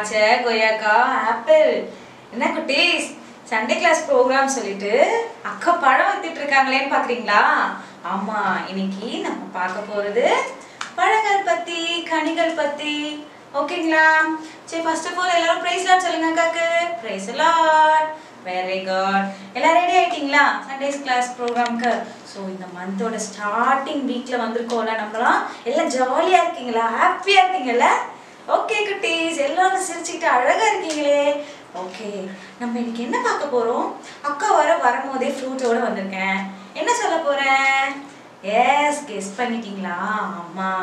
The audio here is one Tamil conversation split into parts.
திராட்சை கொய்யாக்கா ஆப்பிள் என்ன குட்டீஸ் சண்டே கிளாஸ் ப்ரோக்ராம் சொல்லிட்டு அக்கா பழம் வித்துட்டு இருக்காங்களேன்னு பாக்குறீங்களா ஆமா இன்னைக்கு நம்ம பார்க்க போறது பழங்கள் பத்தி கனிகள் பத்தி ஓகேங்களா சரி ஃபர்ஸ்ட் ஆஃப் ஆல் எல்லாரும் பிரைஸ் லாட் சொல்லுங்க அக்காக்கு பிரைஸ் லாட் வெரி குட் எல்லாம் ரெடி ஆயிட்டீங்களா சண்டேஸ் கிளாஸ் ப்ரோக்ராம்க்கு ஸோ இந்த மந்தோட ஸ்டார்டிங் வீக்ல வந்திருக்கோம்ல நம்மலாம் எல்லாம் ஜாலியா இருக்கீங்களா ஹாப்பியா இருக்கீங்கல்ல ஓகே குட்டீஸ் எல்லாரும் சிரிச்சுக்கிட்டு அழகா இருக்கீங்களே ஓகே நம்ம இன்னைக்கு என்ன பார்க்க போறோம் அக்கா வர வரும்போதே ஃப்ரூட்டோட வந்திருக்கேன் என்ன சொல்ல போறேன் எஸ் கெஸ் பண்ணிட்டீங்களா ஆமா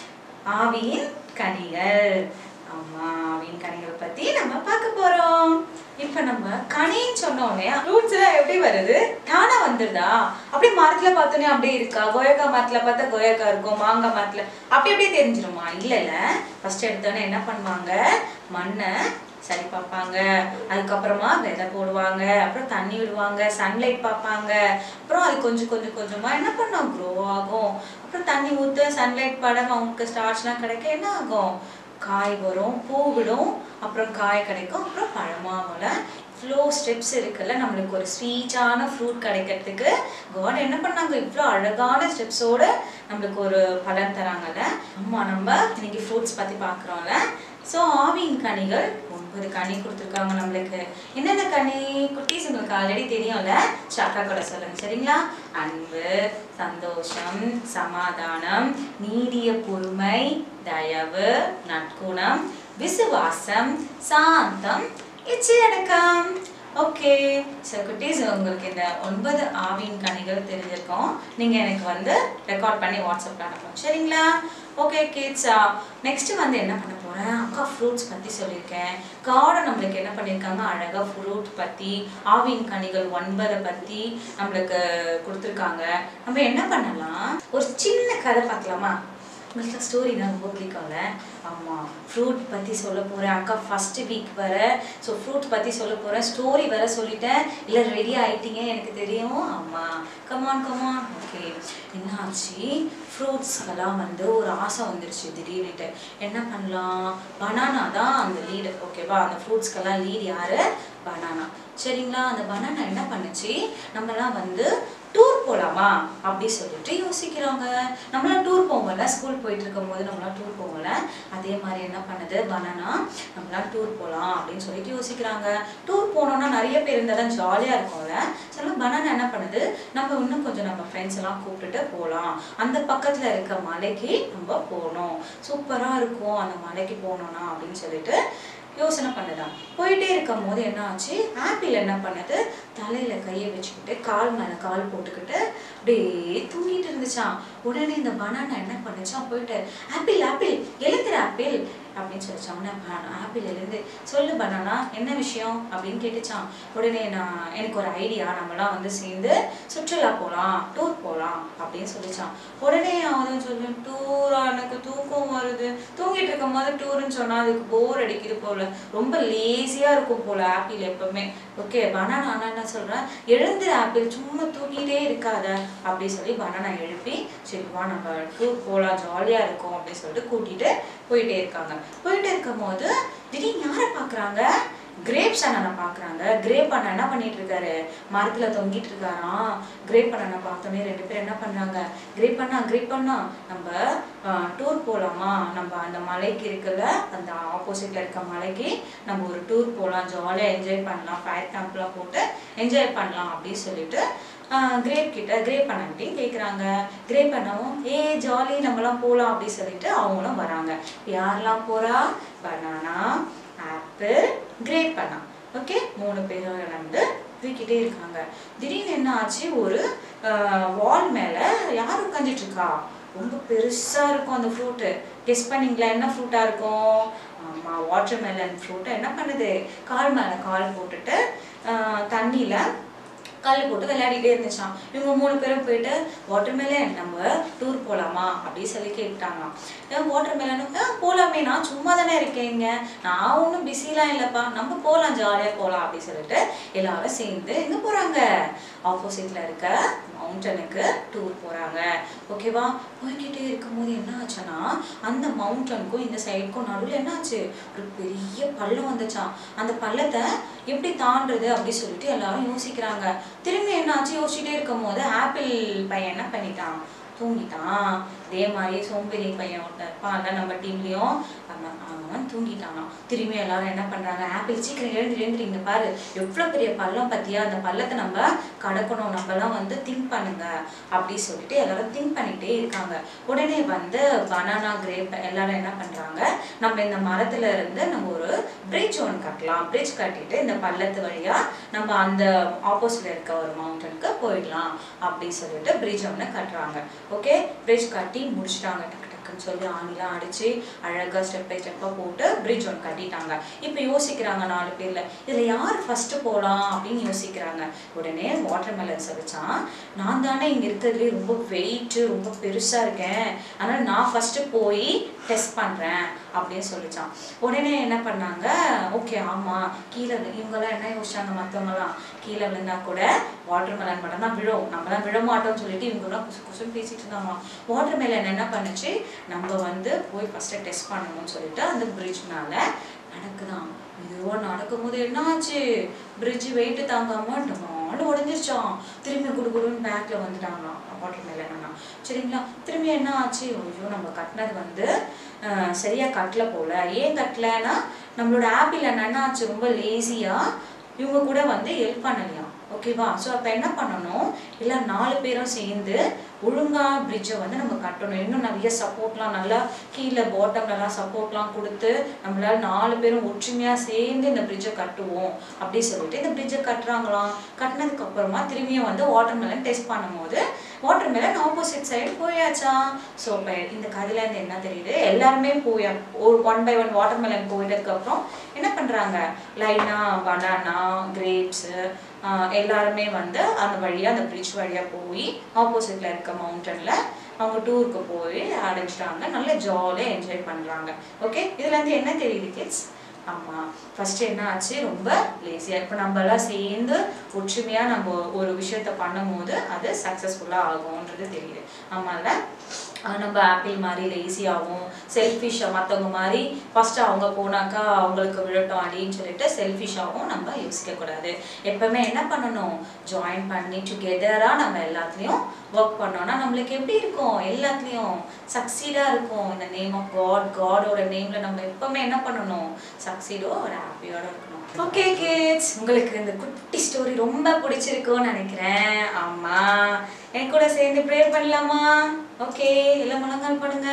ஆவியின் கனிகள் ஆமா ஆவியின் கனிகளை பத்தி நம்ம பார்க்க போறோம் இப்ப நம்ம கனின்னு சொன்னோம் இல்லையா ஃப்ரூட்ஸ் எல்லாம் எப்படி வருது தானா வந்துருதா அப்படியே மரத்துல பார்த்தோன்னே அப்படியே இருக்கா கொயக்கா மரத்துல பார்த்தா கொயக்கா இருக்கும் மாங்காய் மரத்துல அப்படி அப்படியே தெரிஞ்சிருமா இல்ல இல்ல ஃபர்ஸ்ட் எடுத்தோன்னே என்ன பண்ணுவாங்க மண்ணை சரி பார்ப்பாங்க அதுக்கப்புறமா விதை போடுவாங்க அப்புறம் தண்ணி விடுவாங்க சன்லைட் பார்ப்பாங்க அப்புறம் அது கொஞ்சம் கொஞ்சம் கொஞ்சமா என்ன பண்ணும் க்ரோ ஆகும் அப்புறம் தண்ணி ஊற்று சன்லைட் படம் அவங்களுக்கு ஸ்டார்ச்லாம் கிடைக்க என்ன ஆகும் காய் வரும் பூ விடும் அப்புறம் காய் கிடைக்கும் அப்புறம் பழமாகும்ல இவ்வளோ ஸ்டெப்ஸ் இருக்குல்ல நம்மளுக்கு ஒரு ஸ்வீட்டான ஃப்ரூட் கிடைக்கிறதுக்கு காட் என்ன பண்ணாங்க இவ்வளோ அழகான ஸ்டெப்ஸோட நம்மளுக்கு ஒரு பலன் தராங்கல்ல அம்மா நம்ம இன்னைக்கு ஃப்ரூட்ஸ் பற்றி பார்க்குறோம்ல ஸோ ஆவியின் கனிகள் ஒன்பது கனி கொடுத்துருக்காங்க நம்மளுக்கு என்னென்ன கனி குட்டீஸ் உங்களுக்கு ஆல்ரெடி தெரியும்ல சாக்கா கூட சொல்லுங்க சரிங்களா அன்பு சந்தோஷம் சமாதானம் நீடிய பொறுமை தயவு நற்குணம் விசுவாசம் சாந்தம் இச்சையடக்கம் ஓகே ஸோ குட்டீஸ் உங்களுக்கு இந்த ஒன்பது ஆவின் கனிகள் தெரிஞ்சிருக்கோம் நீங்கள் எனக்கு வந்து ரெக்கார்ட் பண்ணி வாட்ஸ்அப்பில் அனுப்பணும் சரிங்களா ஓகே கிட்ஸா நெக்ஸ்ட் வந்து என்ன பண்ண போகிறேன் அக்கா ஃப்ரூட்ஸ் பற்றி சொல்லியிருக்கேன் கார்டன் நம்மளுக்கு என்ன பண்ணியிருக்காங்க அழகாக ஃப்ரூட் பற்றி ஆவின் கனிகள் ஒன்பதை பற்றி நம்மளுக்கு கொடுத்துருக்காங்க நம்ம என்ன பண்ணலாம் ஒரு சின்ன கதை பார்க்கலாமா உங்களுக்கு ஸ்டோரினா ரொம்ப பிடிக்கும்ல ஆமாம் ஃப்ரூட் பற்றி சொல்ல போகிறேன் அக்கா ஃபஸ்ட்டு வீக் வர ஸோ ஃப்ரூட் பற்றி சொல்ல போகிறேன் ஸ்டோரி வர சொல்லிட்டேன் இல்லை ரெடி ஆயிட்டீங்க எனக்கு தெரியும் ஆமாம் கமான் கமான் ஓகே என்ன ஆச்சு ஃப்ரூட்ஸ்க்கெல்லாம் வந்து ஒரு ஆசை வந்துருச்சு திடீர்னுட்டு என்ன பண்ணலாம் பனானா தான் அந்த லீடு ஓகேவா அந்த ஃப்ரூட்ஸ்க்கெல்லாம் லீட் யார் பனானா சரிங்களா அந்த பனானா என்ன பண்ணுச்சு நம்மலாம் வந்து டூர் போகலாமா அப்படி சொல்லிட்டு யோசிக்கிறாங்க நம்மளாம் டூர் போவோம்ல ஸ்கூல் போயிட்டு இருக்கும் போது நம்மளாம் டூர் போவோம்ல அதே மாதிரி என்ன பண்ணுது பனானா நம்மளாம் டூர் போகலாம் அப்படின்னு சொல்லிட்டு யோசிக்கிறாங்க டூர் போனோம்னா நிறைய பேர் இருந்தால் தான் ஜாலியாக இருக்கும்ல சில பனானா என்ன பண்ணுது நம்ம இன்னும் கொஞ்சம் நம்ம ஃப்ரெண்ட்ஸ் எல்லாம் கூப்பிட்டுட்டு போகலாம் அந்த பக்கத்தில் இருக்க மலைக்கு நம்ம போகணும் சூப்பராக இருக்கும் அந்த மலைக்கு போகணும்னா அப்படின்னு சொல்லிட்டு யோசனை பண்ணுதான் போயிட்டே இருக்கும் போது என்ன ஆச்சு ஆப்பிள் என்ன பண்ணுது தலையில கையை வச்சுக்கிட்டு கால் மேல கால் போட்டுக்கிட்டு அப்படியே தூங்கிட்டு இருந்துச்சான் உடனே இந்த பனானா என்ன பண்ணுச்சான் போயிட்டு ஆப்பிள் ஆப்பிள் எழுந்துரு ஆப்பிள் அப்படின்னு சொல்லிச்சான் உடனே ஆப்பிள் எழுந்து சொல்லு பனானா என்ன விஷயம் அப்படின்னு கேட்டுச்சான் உடனே நான் எனக்கு ஒரு ஐடியா நம்மலாம் வந்து சேர்ந்து சுற்றுலா போகலாம் டூர் போகலாம் அப்படின்னு சொல்லிச்சான் உடனே அவன் சொல்லு டூரா எனக்கு தூக்கம் வருது தூங்கிட்டு இருக்கும் போது டூர்னு சொன்னா அதுக்கு போர் அடிக்குது போல ரொம்ப லேசியா இருக்கும் போல ஆப்பிள் எப்பவுமே ஓகே பனானா நான் என்ன சொல்றேன் எழுந்து ஆப்பிள் சும்மா தூங்கிட்டே இருக்காத அப்படி சொல்லி பனானா எழுப்பி சரி வா நம்ம டூர் போகலாம் ஜாலியா இருக்கும் அப்படின்னு சொல்லிட்டு கூட்டிட்டு போயிட்டே இருக்காங்க போயிட்டு இருக்கும் போது திடீர்னு யாரை பாக்குறாங்க கிரேப்ஸ் அண்ணனை பார்க்குறாங்க கிரேப் அண்ணன் என்ன பண்ணிட்டு இருக்காரு மரத்துல தொங்கிட்டு இருக்காராம் கிரேப் அண்ணனை பார்த்தோன்னே ரெண்டு பேரும் என்ன பண்றாங்க கிரேப் அண்ணா கிரேப் அண்ணா நம்ம டூர் போகலாமா நம்ம அந்த மலைக்கு இருக்குல்ல அந்த ஆப்போசிட்ல இருக்க மலைக்கு நம்ம ஒரு டூர் போகலாம் ஜாலியாக என்ஜாய் பண்ணலாம் ஃபயர் கேம்ப்லாம் போட்டு என்ஜாய் பண்ணலாம் அப்படின்னு சொல்லிட்டு கிரேப் கிட்ட கிரேப் அண்ணன்ட்டையும் கேட்குறாங்க கிரேப் அண்ணாவும் ஏ ஜாலி நம்மலாம் போகலாம் அப்படின்னு சொல்லிட்டு அவங்களும் வராங்க யாரெல்லாம் போறா பனானா ஆப்பிள் கிரேப் பண்ணா ஓகே மூணு பேரும் நடந்து தூக்கிட்டே இருக்காங்க திடீர்னு என்ன ஆச்சு ஒரு வால் மேல யார் உட்காந்துட்டு இருக்கா ரொம்ப பெருசா இருக்கும் அந்த ஃப்ரூட்டு கெஸ் பண்ணீங்களா என்ன ஃப்ரூட்டா இருக்கும் ஆமா வாட்டர் மெலன் ஃப்ரூட்டை என்ன பண்ணுது கால் மேல கால் போட்டுட்டு ஆஹ் தண்ணியில கல் போட்டு விளையாடிட்டே இருந்துச்சான் இவங்க மூணு பேரும் போயிட்டு வாட்டர் மேலன் நம்ம டூர் போலாமா அப்படி சொல்லி கேட்டாங்களாம் ஏன் வாட்டர் மேலன் போலாமே நான் சும்மா தானே இருக்கேங்க நான் ஒன்றும் பிஸிலாம் இல்லைப்பா நம்ம போகலாம் ஜாலியாக போகலாம் அப்படி சொல்லிட்டு எல்லாரும் சேர்ந்து எங்கே போகிறாங்க ஆப்போசிட்ல இருக்க மவுண்டனுக்கு டூர் போறாங்க ஓகேவா போய்கிட்டே இருக்கும்போது என்ன ஆச்சுன்னா அந்த மவுண்டனுக்கும் இந்த சைடுக்கும் நடுவில் என்ன ஆச்சு ஒரு பெரிய பள்ளம் வந்துச்சான் அந்த பள்ளத்தை எப்படி தாண்டுறது அப்படி சொல்லிட்டு எல்லாரும் யோசிக்கிறாங்க திரும்பி என்ன ஆச்சு யோசிச்சுட்டே இருக்கும் போது ஆப்பிள் பையன் என்ன பண்ணிட்டான் தூங்கிட்டான் இதே மாதிரி சோம்பேறி பையன் ஒருத்தன் இருப்பான்ல நம்ம டீம்லயும் அவன் அவன் தூங்கிட்டானாம் திரும்பி எல்லாரும் என்ன பண்றாங்க ஆப்பிள் சீக்கிரம் எழுந்து எழுந்துறீங்க பாரு எவ்வளவு பெரிய பள்ளம் பத்தியா அந்த பள்ளத்தை நம்ம கடக்கணும் நம்ம எல்லாம் வந்து திங்க் பண்ணுங்க அப்படி சொல்லிட்டு எல்லாரும் திங்க் பண்ணிட்டே இருக்காங்க உடனே வந்து பனானா கிரேப் எல்லாரும் என்ன பண்றாங்க நம்ம இந்த மரத்துல இருந்து நம்ம ஒரு பிரிட்ஜ் ஒன்று கட்டலாம் பிரிட்ஜ் கட்டிட்டு இந்த பள்ளத்து வழியா நம்ம அந்த ஆப்போசிட்ல இருக்க ஒரு மவுண்டனுக்கு போயிடலாம் அப்படி சொல்லிட்டு பிரிட்ஜ் ஒன்று கட்டுறாங்க ஓகே பிரிட்ஜ் கட்டி முடிச்சிட்டாங்க டக்கு டக்குன்னு சொல்லி ஆணிலாம் அடிச்சு அழகா ஸ்டெப் பை ஸ்டெப்பா போட்டு பிரிட்ஜ் ஒன்று கட்டிட்டாங்க இப்போ யோசிக்கிறாங்க நாலு பேர்ல இதுல யார் ஃபர்ஸ்ட் போலாம் அப்படின்னு யோசிக்கிறாங்க உடனே வாட்டர் மெலன் சொல்லிச்சான் நான் தானே இங்க இருக்கிறதுலே ரொம்ப வெயிட் ரொம்ப பெருசா இருக்கேன் அதனால நான் ஃபர்ஸ்ட் போய் டெஸ்ட் பண்றேன் அப்படின்னு சொல்லிச்சான் உடனே என்ன பண்ணாங்க ஓகே ஆமா கீழே விழு- இவங்கெல்லாம் என்ன யோசிச்சாங்க மத்தவங்கலாம் கீழே விழுந்தா கூட வாட்டர் மெலன் மட்டும் தான் விழும் நம்மலாம் விழ மாட்டோம்னு சொல்லிட்டு இவங்கெல்லாம் குசு குசுன்னு பேசிட்டு இருந்தாங்க வாட்டர் மெலன் என்ன பண்ணுச்சு நம்ம வந்து போய் ஃபர்ஸ்ட் டெஸ்ட் பண்ணணும்னு சொல்லிட்டு அந்த பிரிட்ஜ் மேல நடக்குதாம் மெதுவா நடக்கும்போது என்ன ஆச்சு பிரிட்ஜ் வெயிட் தாங்காம டமாலும் உடஞ்சிருச்சான் திரும்பி குடு குடுன்னு பேக்ல வந்துட்டாங்களாம் வாட்டர் மேல என்னன்னா சரிங்களா திரும்பி என்ன ஆச்சு ஐயோ நம்ம கட்டினது வந்து அஹ், சரியா கட்டல போல ஏன் கட்டலன்னா நம்மளோட ஆப்பிள் என்ன ஆச்சு ரொம்ப லேசியா இவங்க கூட வந்து ஹெல்ப் பண்ணலையாம் ஓகேவா ஸோ அப்போ என்ன பண்ணணும் இல்லை நாலு பேரும் சேர்ந்து ஒழுங்கா பிரிட்ஜை வந்து நம்ம கட்டணும் இன்னும் நிறைய சப்போர்ட்லாம் நல்லா கீழே பாட்டம்லலாம் சப்போர்ட்லாம் கொடுத்து நம்மளால நாலு பேரும் ஒற்றுமையாக சேர்ந்து இந்த பிரிட்ஜை கட்டுவோம் அப்படி சொல்லிட்டு இந்த பிரிட்ஜை கட்டுறாங்களாம் கட்டினதுக்கு அப்புறமா திரும்பியும் வந்து வாட்டர் மெலன் டெஸ்ட் பண்ணும்போது வாட்டர் மெலன் ஆப்போசிட் சைடு போயாச்சா ஸோ இப்போ இந்த கதையிலேருந்து என்ன தெரியுது எல்லாருமே போய் ஒரு one by one watermelon போயிட்டதுக்கு அப்புறம் என்ன பண்ணுறாங்க லைனா பனானா கிரேப்ஸு எல்லாருமே வந்து அந்த வழியா அந்த பிரிட்ஜ் வழியா போய் ஆப்போசிட்ல இருக்க மவுண்டன்ல அவங்க டூருக்கு போய் அடைஞ்சிட்டாங்க நல்ல ஜாலியாக என்ஜாய் பண்றாங்க ஓகே இதுல இருந்து என்ன தெரியுது கிட்ஸ் ஆமா ஃபர்ஸ்ட் என்ன ஆச்சு ரொம்ப லேசியா இப்போ நம்ம எல்லாம் சேர்ந்து ஒற்றுமையா நம்ம ஒரு விஷயத்த பண்ணும்போது அது சக்சஸ்ஃபுல்லா ஆகும்ன்றது தெரியுது ஆமால ஆஹ் நம்ம ஆப்பிள் மாதிரி லேசியாகவும் செல்ஃபிஷாக மற்றவங்க மாதிரி ஃபர்ஸ்ட் அவங்க போனாக்கா அவங்களுக்கு விழட்டும் அடின்னு சொல்லிட்டு செல்ஃபிஷாகவும் நம்ம யோசிக்கக்கூடாது எப்பவுமே என்ன பண்ணணும் ஜாயின் பண்ணி டுகெதராக நம்ம எல்லாத்துலேயும் ஒர்க் பண்ணோம்னா நம்மளுக்கு எப்படி இருக்கும் எல்லாத்துலேயும் சக்சீடாக இருக்கும் இந்த நேம் ஆஃப் காட் காடோட நேமில் நம்ம எப்பவுமே என்ன பண்ணணும் சக்சீடோ ஒரு ஹாப்பியோட இருக்கணும் ஓகே கிட்ஸ் உங்களுக்கு இந்த குட்டி ஸ்டோரி ரொம்ப பிடிச்சிருக்கும்னு நினைக்கிறேன் ஆமா என் கூட சேர்ந்து ப்ரே பண்ணலாமா ஓகே எல்லாம் முழங்கால் பண்ணுங்க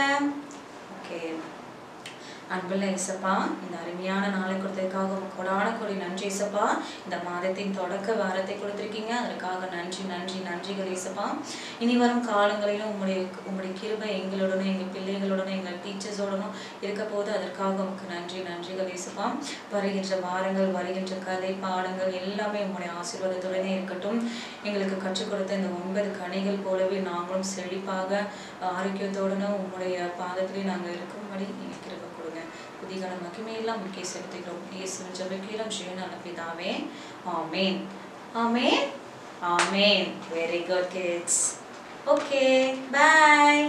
ஓகே அன்புள்ள இசப்பா இந்த அருமையான நாளை கொடுத்ததுக்காக உங்க கொடான கொடி நன்றி இசப்பா இந்த மாதத்தின் தொடக்க வாரத்தை கொடுத்துருக்கீங்க அதற்காக நன்றி நன்றி நன்றிகள் இசப்பா இனி வரும் காலங்களிலும் உங்களுடைய உங்களுடைய கிருபை எங்களுடனும் எங்கள் பிள்ளைகளுடனும் எங்கள் டீச்சர்ஸோடனும் இருக்க போது அதற்காக உமக்கு நன்றி நன்றிகள் இசப்பா வருகின்ற வாரங்கள் வருகின்ற கதை பாடங்கள் எல்லாமே உங்களுடைய ஆசீர்வாதத்துடனே இருக்கட்டும் எங்களுக்கு கற்றுக் கொடுத்த இந்த ஒன்பது கனிகள் போலவே நாங்களும் செழிப்பாக ஆரோக்கியத்தோடனும் உங்களுடைய பாதத்திலே நாங்கள் இருக்கும்படி நீங்கள் கிருபை கொடுங்க புதிகால மகிமையெல்லாம் முக்கிய செலுத்துகிறோம் இயேசுவின் ஜெபிக்கிறோம் ஜீவனான பிதாவே ஆமேன் ஆமேன் ஆமேன் very good kids okay bye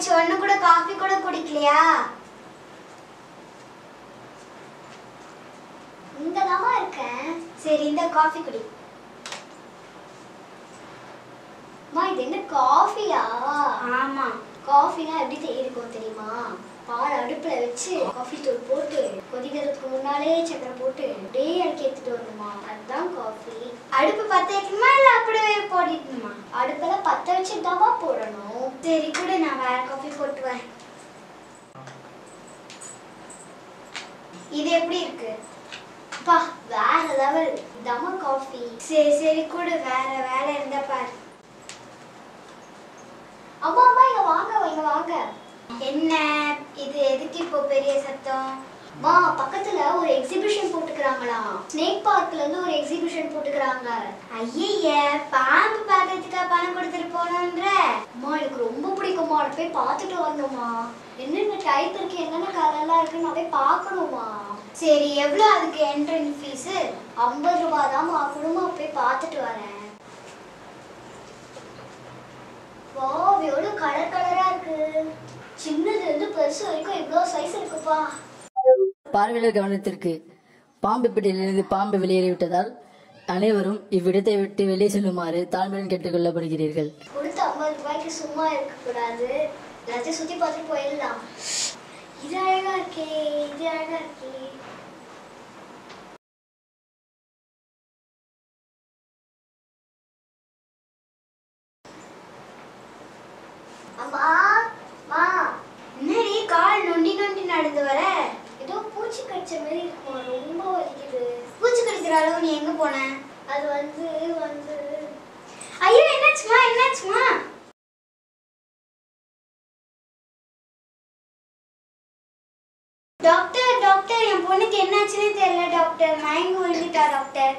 ஆச்சு ஒண்ணு கூட காஃபி கூட குடிக்கலையா இங்க இருக்கேன் சரி இந்த காஃபி குடி அம்மா இது என்ன காஃபியா ஆமா காஃபினா எப்படி தெ- இருக்கும் தெரியுமா பால் அடுப்புல வச்சு காஃபி தூள் போட்டு கொதிக்கிறதுக்கு முன்னாலே சக்கரை போட்டு அப்படியே இறக்கி எடுத்துட்டு வரணுமா அதுதான் காஃபி அடுப்பு பத்த வைக்கணுமா இல்ல அப்படியே போடணுமா அடுப்புல பத்த வச்சு தாவா போடணும் சரி கூட நான் வேற காஃபி போட்டு வரேன் இது எப்படி இருக்கு பா வேற லெவல் தம காஃபி சரி சரி கூட வேற வேலை இருந்தா பாரு அம்மா அம்மா இங்க வாங்க இங்க வாங்க என்ன இது எதுக்கு இப்போ பெரிய சத்தம் மா பக்கத்துல ஒரு எக்ஸிபிஷன் போட்டுக்கறாங்களாம் ஸ்னேக் பார்க்ல இருந்து ஒரு எக்ஸிபிஷன் போட்டுக்கறாங்க ஐயய்ய பாம்பு பார்க்கறதுக்கா பணம் கொடுத்துட்டு போனோன்ற அம்மா எனக்கு ரொம்ப பிடிக்குமா அதை போய் பார்த்துட்டு வரணுமா என்னென்ன டைப் இருக்கு என்னென்ன கலர்லாம் இருக்குன்னு நான் போய் பார்க்கணுமா சரி எவ்வளோ அதுக்கு என்ட்ரன்ஸ் ஃபீஸ் ஐம்பது ரூபாய் தான்மா குடும்பம் போய் பார்த்துட்டு வரேன் வாவ் எவ்வளவு கலர் கலரா இருக்கு சின்னதுல இருந்து பெருசு வரைக்கும் இவ்வளோ சைஸ் இருக்குப்பா பார்வையாளர் கவனத்திற்கு பாம்பு பெட்டியிலிருந்து பாம்பு வெளியேறிவிட்டதால் அனைவரும் இவ்விடத்தை விட்டு வெளியே செல்லுமாறு தாழ்மையுடன் கேட்டுக்கொள்ளப்படுகிறீர்கள் கொடுத்த ஐம்பது ரூபாய்க்கு சும்மா இருக்க கூடாது எல்லாத்தையும் சுத்தி பார்த்துட்டு போயிடலாம் இது அழகா இருக்கே இது அழகா இருக்கே அம்மா மா என்னடி கால் நொண்டி நொண்டி நடந்து வர ஏதோ பூச்சி கடிச்ச மாதிரி இருக்குமா ரொம்ப வலிக்குது பூச்சி கடிக்கிற அளவு நீ எங்க போன அது வந்து வந்து ஐயோ என்னாச்சுமா என்னாச்சுமா டாக்டர் டாக்டர் என் பொண்ணுக்கு என்னாச்சுன்னே தெரியல டாக்டர் மயங்கி விழுந்துட்டா டாக்டர்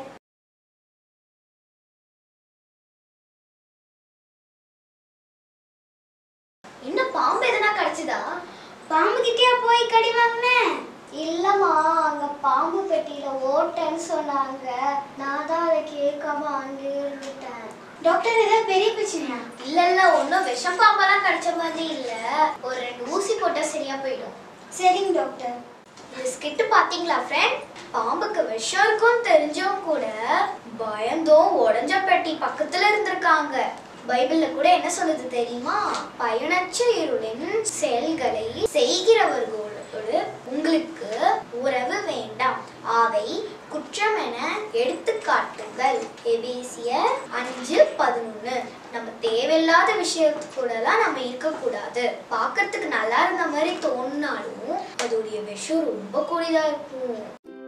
என்ன பாம்பு எதனா கடிச்சதா பாம்பு கிட்டயா போய் கடி வாங்கினேன் இல்லம்மா அங்க பாம்பு பெட்டியில ஓட்டேன்னு சொன்னாங்க நான் தான் அதை கேட்காம அங்கேயே விட்டேன் டாக்டர் ஏதாவது பெரிய பிரச்சனையா இல்ல இல்ல ஒன்றும் விஷம் பாம்பெல்லாம் கடிச்ச மாதிரி இல்ல ஒரு ரெண்டு ஊசி போட்டா சரியா போயிடும் சரிங்க டாக்டர் இந்த ஸ்கிட்டு பாத்தீங்களா ஃப்ரெண்ட் பாம்புக்கு விஷம் இருக்கும்னு தெரிஞ்சும் கூட பயந்தும் உடஞ்ச பெட்டி பக்கத்துல இருந்திருக்காங்க பைபிள்ல கூட என்ன சொல்லுது தெரியுமா பயனற்ற இருளின் செயல்களை செய்கிறவர்களோடு உங்களுக்கு உறவு வேண்டாம் அவை குற்றம் என எடுத்து காட்டுங்கள் எபேசியர் அஞ்சு பதினொன்னு நம்ம தேவையில்லாத விஷயத்துக்கூடலாம் நம்ம இருக்கக்கூடாது பார்க்கறதுக்கு நல்லா இருந்த மாதிரி தோணினாலும் அதோடைய விஷம் ரொம்ப கூடியதா இருக்கும்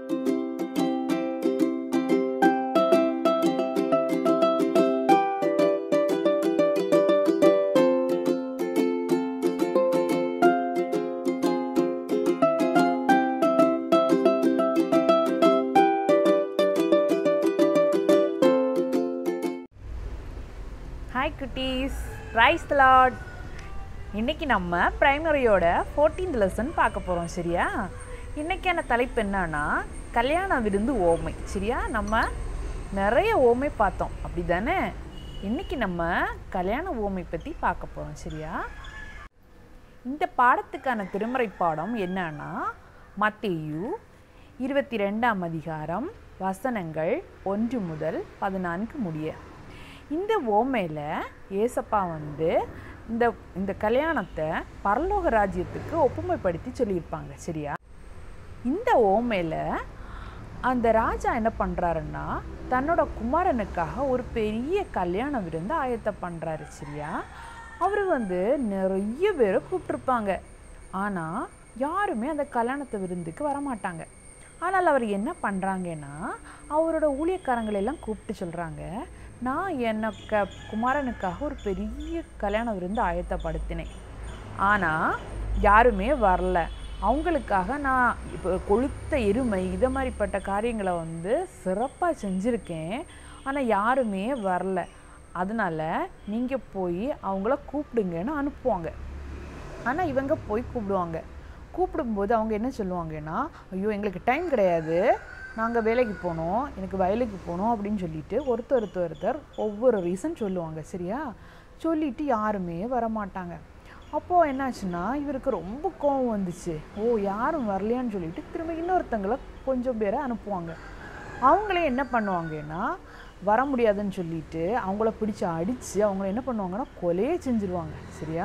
ஹாய் குட்டீஸ் ரைஸ் லார்ட் இன்னைக்கு நம்ம பிரைமரியோட ஃபோர்டீன்த் லெசன் பார்க்க போகிறோம் சரியா இன்னைக்கான தலைப்பு என்னன்னா கல்யாண விருந்து ஓமை சரியா நம்ம நிறைய ஓமை பார்த்தோம் அப்படி தானே இன்னைக்கு நம்ம கல்யாண ஓமை பற்றி பார்க்க போகிறோம் சரியா இந்த பாடத்துக்கான திருமறை பாடம் என்னன்னா மத்தேயு இருபத்தி ரெண்டாம் அதிகாரம் வசனங்கள் ஒன்று முதல் பதினான்கு முடிய இந்த ஓமையில் ஏசப்பா வந்து இந்த இந்த கல்யாணத்தை பரலோக ராஜ்யத்துக்கு ஒப்புமைப்படுத்தி சொல்லியிருப்பாங்க சரியா இந்த ஓமையில் அந்த ராஜா என்ன பண்ணுறாருன்னா தன்னோட குமாரனுக்காக ஒரு பெரிய கல்யாண விருந்து ஆயத்தம் பண்ணுறாரு சரியா அவர் வந்து நிறைய பேரை கூப்பிட்ருப்பாங்க ஆனால் யாருமே அந்த கல்யாணத்து விருந்துக்கு வரமாட்டாங்க ஆனால் அவர் என்ன பண்ணுறாங்கன்னா அவரோட ஊழியக்காரங்களை எல்லாம் கூப்பிட்டு சொல்கிறாங்க நான் எனக்கு குமாரனுக்காக ஒரு பெரிய கல்யாண விருந்து ஆயத்தப்படுத்தினேன் ஆனால் யாருமே வரல அவங்களுக்காக நான் இப்போ கொளுத்த எருமை இதை மாதிரிப்பட்ட காரியங்களை வந்து சிறப்பாக செஞ்சுருக்கேன் ஆனால் யாருமே வரல அதனால நீங்கள் போய் அவங்கள கூப்பிடுங்கன்னு அனுப்புவாங்க ஆனால் இவங்க போய் கூப்பிடுவாங்க கூப்பிடும்போது அவங்க என்ன சொல்லுவாங்கன்னா ஐயோ எங்களுக்கு டைம் கிடையாது நாங்கள் வேலைக்கு போகணும் எனக்கு வயலுக்கு போகணும் அப்படின்னு சொல்லிட்டு ஒருத்தர் ஒருத்தர் ஒருத்தர் ஒவ்வொரு ரீசன் சொல்லுவாங்க சரியா சொல்லிட்டு யாருமே வரமாட்டாங்க அப்போது என்னாச்சுன்னா இவருக்கு ரொம்ப கோவம் வந்துச்சு ஓ யாரும் வரலையான்னு சொல்லிட்டு திரும்ப இன்னொருத்தங்களை கொஞ்சம் பேரை அனுப்புவாங்க அவங்களே என்ன பண்ணுவாங்கன்னா வர முடியாதுன்னு சொல்லிட்டு அவங்கள பிடிச்சு அடித்து அவங்கள என்ன பண்ணுவாங்கன்னா கொலையே செஞ்சுருவாங்க சரியா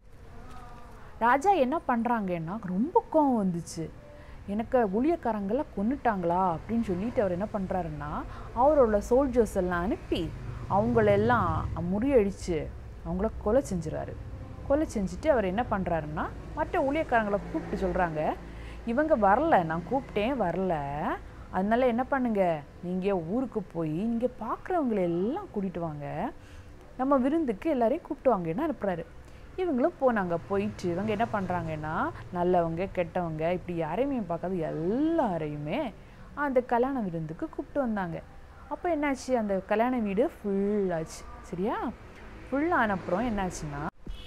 ராஜா என்ன பண்ணுறாங்கன்னா ரொம்ப கோவம் வந்துச்சு எனக்கு ஊழியக்காரங்களை கொன்னுட்டாங்களா அப்படின்னு சொல்லிட்டு அவர் என்ன பண்ணுறாருன்னா அவரோட சோல்ஜர்ஸ் எல்லாம் அனுப்பி அவங்களெல்லாம் முறியடிச்சு அவங்கள கொலை செஞ்சுறாரு கொலை செஞ்சுட்டு அவர் என்ன பண்ணுறாருன்னா மற்ற ஊழியக்காரங்களை கூப்பிட்டு சொல்கிறாங்க இவங்க வரல நான் கூப்பிட்டேன் வரல அதனால என்ன பண்ணுங்க நீங்கள் ஊருக்கு போய் நீங்கள் பார்க்குறவங்களை எல்லாம் கூட்டிகிட்டு வாங்க நம்ம விருந்துக்கு எல்லாரையும் கூப்பிட்டு வாங்கன்னு அனுப்புகிறாரு இவங்களும் போனாங்க போயிட்டு இவங்க என்ன பண்ணுறாங்கன்னா நல்லவங்க கெட்டவங்க இப்படி யாரையுமே பார்க்காத எல்லாரையுமே அந்த கல்யாண விருந்துக்கு கூப்பிட்டு வந்தாங்க அப்போ என்னாச்சு அந்த கல்யாண வீடு ஃபுல்லாச்சு சரியா ஃபுல்லான அப்புறம் என்னாச்சுன்னா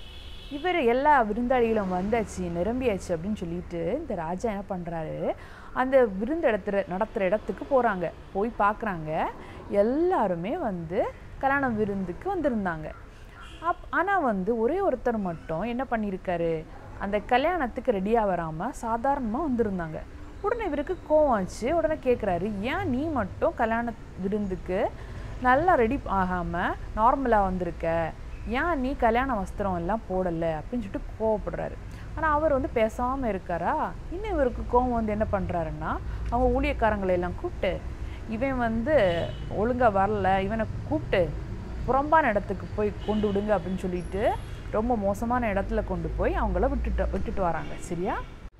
இவர் எல்லா விருந்தாளிகளும் வந்தாச்சு நிரம்பியாச்சு அப்படின்னு சொல்லிட்டு இந்த ராஜா என்ன பண்ணுறாரு அந்த விருந்து இடத்துல நடத்துகிற இடத்துக்கு போகிறாங்க போய் பார்க்குறாங்க எல்லாருமே வந்து கல்யாண விருந்துக்கு வந்திருந்தாங்க அப் ஆனால் வந்து ஒரே ஒருத்தர் மட்டும் என்ன பண்ணியிருக்காரு அந்த கல்யாணத்துக்கு ரெடியாக வராமல் சாதாரணமாக வந்திருந்தாங்க உடனே இவருக்கு கோவம் ஆச்சு உடனே கேட்குறாரு ஏன் நீ மட்டும் கல்யாண விருந்துக்கு நல்லா ரெடி ஆகாமல் நார்மலாக வந்திருக்க ஏன் நீ கல்யாண வஸ்திரம் எல்லாம் போடலை அப்படின்னு சொல்லிட்டு கோவப்படுறாரு ஆனால் அவர் வந்து பேசாமல் இருக்காரா இன்னும் இவருக்கு கோவம் வந்து என்ன பண்ணுறாருன்னா அவங்க ஊழியக்காரங்களை எல்லாம் கூப்பிட்டு இவன் வந்து ஒழுங்காக வரல இவனை கூப்பிட்டு புறம்பான இடத்துக்கு போய் கொண்டு விடுங்க அப்படின்னு சொல்லிட்டு ரொம்ப மோசமான இடத்துல கொண்டு போய் அவங்கள விட்டுட்டு விட்டுட்டு வராங்க சரியா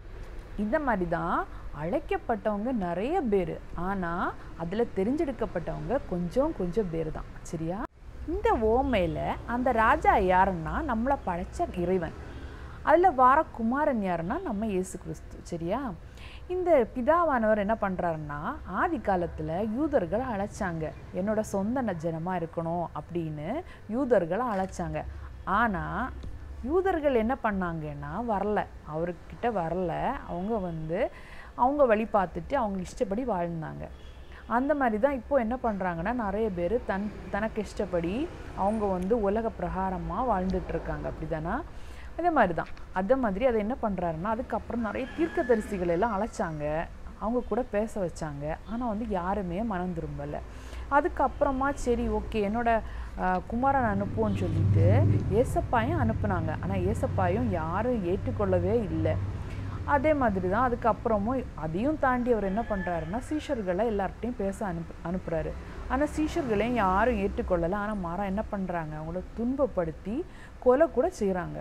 இந்த மாதிரி தான் அழைக்கப்பட்டவங்க நிறைய பேர் ஆனால் அதில் தெரிஞ்செடுக்கப்பட்டவங்க கொஞ்சம் கொஞ்சம் பேர் தான் சரியா இந்த ஓமையில் அந்த ராஜா யாருன்னா நம்மளை படைச்ச இறைவன் அதில் வார குமாரன் யாருன்னா நம்ம இயேசு கிறிஸ்து சரியா இந்த பிதாவானவர் என்ன பண்ணுறாருன்னா ஆதி காலத்தில் யூதர்களை அழைச்சாங்க என்னோட சொந்த ஜனமாக இருக்கணும் அப்படின்னு யூதர்களை அழைச்சாங்க ஆனால் யூதர்கள் என்ன பண்ணாங்கன்னா வரல அவர்கிட்ட வரல அவங்க வந்து அவங்க வழி பார்த்துட்டு அவங்க இஷ்டப்படி வாழ்ந்தாங்க அந்த மாதிரி தான் இப்போ என்ன பண்ணுறாங்கன்னா நிறைய பேர் தன் தனக்கு இஷ்டப்படி அவங்க வந்து உலக பிரகாரமாக வாழ்ந்துட்டு இருக்காங்க அப்படி தானே அதே மாதிரி தான் அதே மாதிரி அதை என்ன பண்ணுறாருன்னா அதுக்கப்புறம் நிறைய தீர்க்கதரிசிகள் எல்லாம் அழைச்சாங்க அவங்க கூட பேச வச்சாங்க ஆனால் வந்து யாருமே மனம் திரும்பலை அதுக்கப்புறமா சரி ஓகே என்னோட ஆஹ், குமாரன் அனுப்புவோன்னு சொல்லிட்டு ஏசப்பாயும் அனுப்புனாங்க ஆனால் ஏசப்பாயும் யாரும் ஏற்றுக்கொள்ளவே இல்லை அதே மாதிரி தான் அதுக்கப்புறமும் அதையும் தாண்டி அவர் என்ன பண்ணுறாருன்னா சீஷர்களை எல்லார்ட்டையும் பேச அனுப்பு அனுப்புகிறாரு ஆனால் சீஷர்களையும் யாரும் ஏற்றுக்கொள்ளலை ஆனால் மாறா என்ன பண்ணுறாங்க அவங்கள துன்பப்படுத்தி கொலை கூட செய்கிறாங்க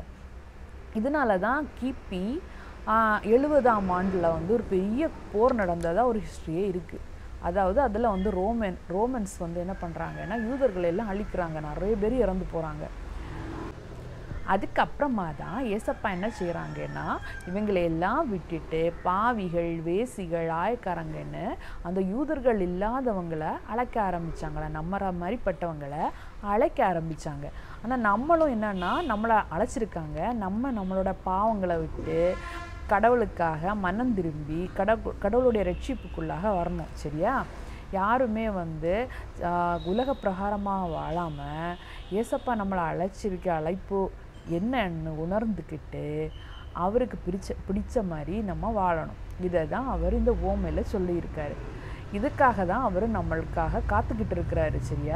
இதனால தான் கிபி எழுபதாம் ஆண்டில் வந்து ஒரு பெரிய போர் நடந்ததாக ஒரு ஹிஸ்ட்ரியே இருக்குது அதாவது அதில் வந்து ரோமன் ரோமன்ஸ் வந்து என்ன பண்ணுறாங்கன்னா யூதர்களை எல்லாம் அழிக்கிறாங்க நிறைய பேர் இறந்து போகிறாங்க அதுக்கப்புறமா தான் ஏசப்பா என்ன செய்கிறாங்கன்னா இவங்களை எல்லாம் விட்டுட்டு பாவிகள் வேசிகள் ஆயக்காரங்கன்னு அந்த யூதர்கள் இல்லாதவங்களை அழைக்க ஆரம்பிச்சாங்களே நம்மற மாதிரிப்பட்டவங்களை அழைக்க ஆரம்பிச்சாங்க ஆனால் நம்மளும் என்னன்னா நம்மளை அழைச்சிருக்காங்க நம்ம நம்மளோட பாவங்களை விட்டு கடவுளுக்காக மனம் திரும்பி கடவுள் கடவுளுடைய ரட்சிப்புக்குள்ளாக வரணும் சரியா யாருமே வந்து ஆஹ், உலக பிரகாரமாக வாழாமல் ஏசப்பா நம்மளை அழைச்சிருக்க அழைப்பு என்னன்னு உணர்ந்துக்கிட்டு அவருக்கு பிடிச்ச பிடிச்ச மாதிரி நம்ம வாழணும் இதை தான் அவர் இந்த ஓமையில் சொல்லியிருக்காரு இதுக்காக தான் அவர் நம்மளுக்காக காத்துக்கிட்டு இருக்கிறாரு சரியா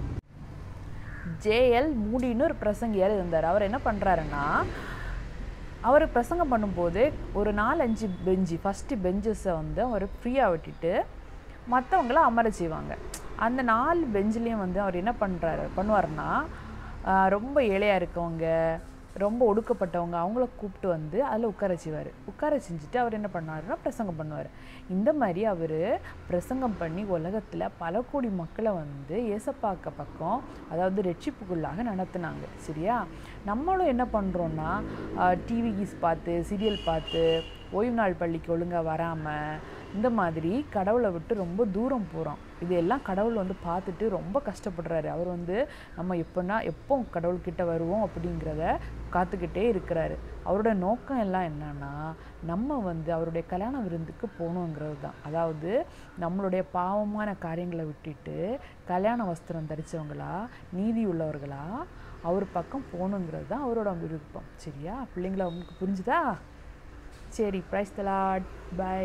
ஜேஎல் மூடின்னு ஒரு பிரசங்கியார் இருந்தார் அவர் என்ன பண்ணுறாருன்னா அவர் பிரசங்கம் பண்ணும்போது ஒரு நாலஞ்சு பெஞ்சு ஃபஸ்ட்டு பெஞ்சஸை வந்து அவர் ஃப்ரீயாக விட்டுட்டு மற்றவங்கள அமர செய்வாங்க அந்த நாலு பெஞ்சிலையும் வந்து அவர் என்ன பண்ணுறாரு பண்ணுவாருன்னா ஆஹ் ரொம்ப ஏழையாக இருக்கவங்க ரொம்ப ஒடுக்கப்பட்டவங்க அவங்கள கூப்பிட்டு வந்து அதில் உட்கார செய்வார் உட்கார செஞ்சுட்டு அவர் என்ன பண்ணாருன்னா பிரசங்கம் பண்ணுவார் இந்த மாதிரி அவர் பிரசங்கம் பண்ணி உலகத்தில் பல கோடி மக்களை வந்து ஏசப்பாக்க பக்கம் அதாவது ரட்சிப்புக்குள்ளாக நடத்துனாங்க சரியா நம்மளும் என்ன பண்ணுறோன்னா டிவிஸ் பார்த்து சீரியல் பார்த்து ஓய்வு நாள் பள்ளிக்கு ஒழுங்காக வராமல் இந்த மாதிரி கடவுளை விட்டு ரொம்ப தூரம் போகிறோம் இதெல்லாம் கடவுள் வந்து பார்த்துட்டு ரொம்ப கஷ்டப்படுறாரு அவர் வந்து நம்ம எப்போனா எப்போ கடவுள்கிட்ட வருவோம் அப்படிங்கிறத காத்துக்கிட்டே இருக்கிறாரு அவரோட நோக்கம் எல்லாம் என்னன்னா நம்ம வந்து அவருடைய கல்யாண விருந்துக்கு போகணுங்கிறது தான் அதாவது நம்மளுடைய பாவமான காரியங்களை விட்டுட்டு கல்யாண வஸ்திரம் தரிச்சவங்களா நீதி உள்ளவர்களா அவர் பக்கம் போகணுங்கிறது தான் அவரோட விருப்பம் சரியா பிள்ளைங்கள உங்களுக்கு புரிஞ்சுதா சரி praise the Lord bye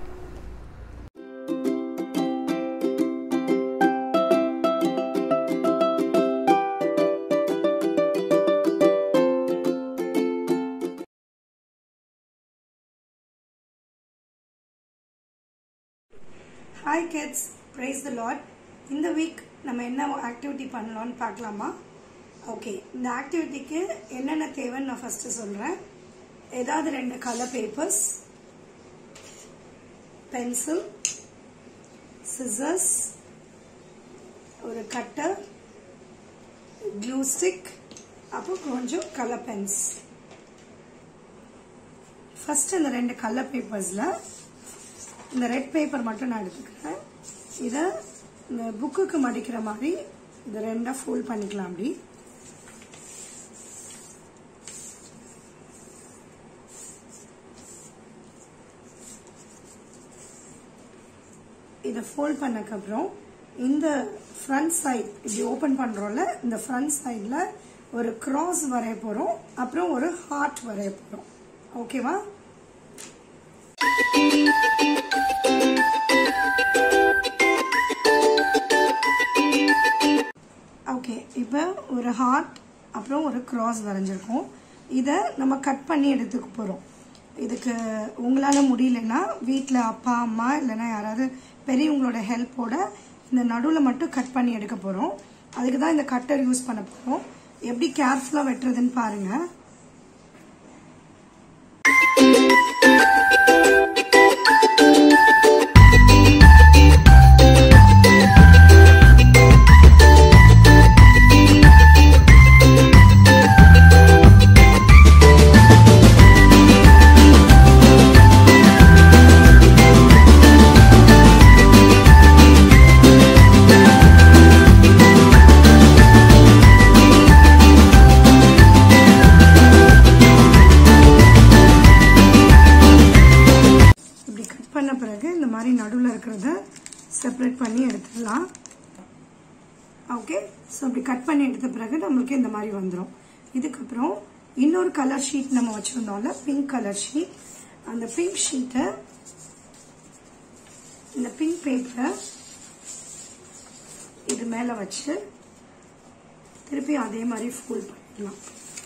hi kids praise the Lord இந்த வீக் நம்ம என்ன ஆக்டிவிட்டி பண்ணலாம்னு பார்க்கலாமா ஓகே இந்த ஆக்டிவிட்டிக்கு என்னென்ன தேவைன்னு நான் ஃபஸ்ட்டு சொல்கிறேன் ஏதாவது ரெண்டு கலர் பேப்பர்ஸ் பென்சில் சிசர்ஸ் ஒரு கட்டர் க்ளூ ஸ்டிக் அப்போ கொஞ்சம் கலர் பென்ஸ் ஃபர்ஸ்ட் இந்த ரெண்டு கலர் பேப்பர்ஸில் இந்த ரெட் பேப்பர் மட்டும் நான் எடுத்துக்கிறேன் இதை இந்த புக்குக்கு மடிக்கிற மாதிரி இதை ரெண்டாக ஃபோல்ட் பண்ணிக்கலாம் அப்படி இதை ஃபோல்ட் பண்ணக்கப்புறம் இந்த ஃப்ரண்ட் சைட் இப்படி ஓப்பன் பண்ணுறோம்ல இந்த ஃப்ரண்ட் சைடில் ஒரு கிராஸ் வரைய போகிறோம் அப்புறம் ஒரு ஹார்ட் வரைய போகிறோம் ஓகேவா ஓகே இப்போ ஒரு ஹார்ட் அப்புறம் ஒரு கிராஸ் வரைஞ்சிருக்கோம் இதை நம்ம கட் பண்ணி எடுத்துக்க போகிறோம் இதுக்கு உங்களால் முடியலன்னா வீட்டில் அப்பா அம்மா இல்லைன்னா யாராவது பெரியவங்களோட ஹெல்ப்போட இந்த நடுவில் மட்டும் கட் பண்ணி எடுக்க போகிறோம் அதுக்கு தான் இந்த கட்டர் யூஸ் பண்ண போகிறோம் எப்படி கேர்ஃபுல்லாக வெட்டுறதுன்னு பாருங்கள் இப்படி கட் பண்ண பிறகு இந்த மாதிரி நடுவில் இருக்கிறத செப்பரேட் பண்ணி எடுத்துடலாம் ஓகே ஸோ அப்படி கட் பண்ணி எடுத்த பிறகு நம்மளுக்கு இந்த மாதிரி வந்துடும் இதுக்கப்புறம் இன்னொரு கலர் ஷீட் நம்ம வச்சுருந்தோம்ல பிங்க் கலர் ஷீட் அந்த பிங்க் ஷீட்டை இந்த பிங்க் பேப்பரை இது மேலே வச்சு திருப்பி அதே மாதிரி ஃபோல்ட் பண்ணிடலாம்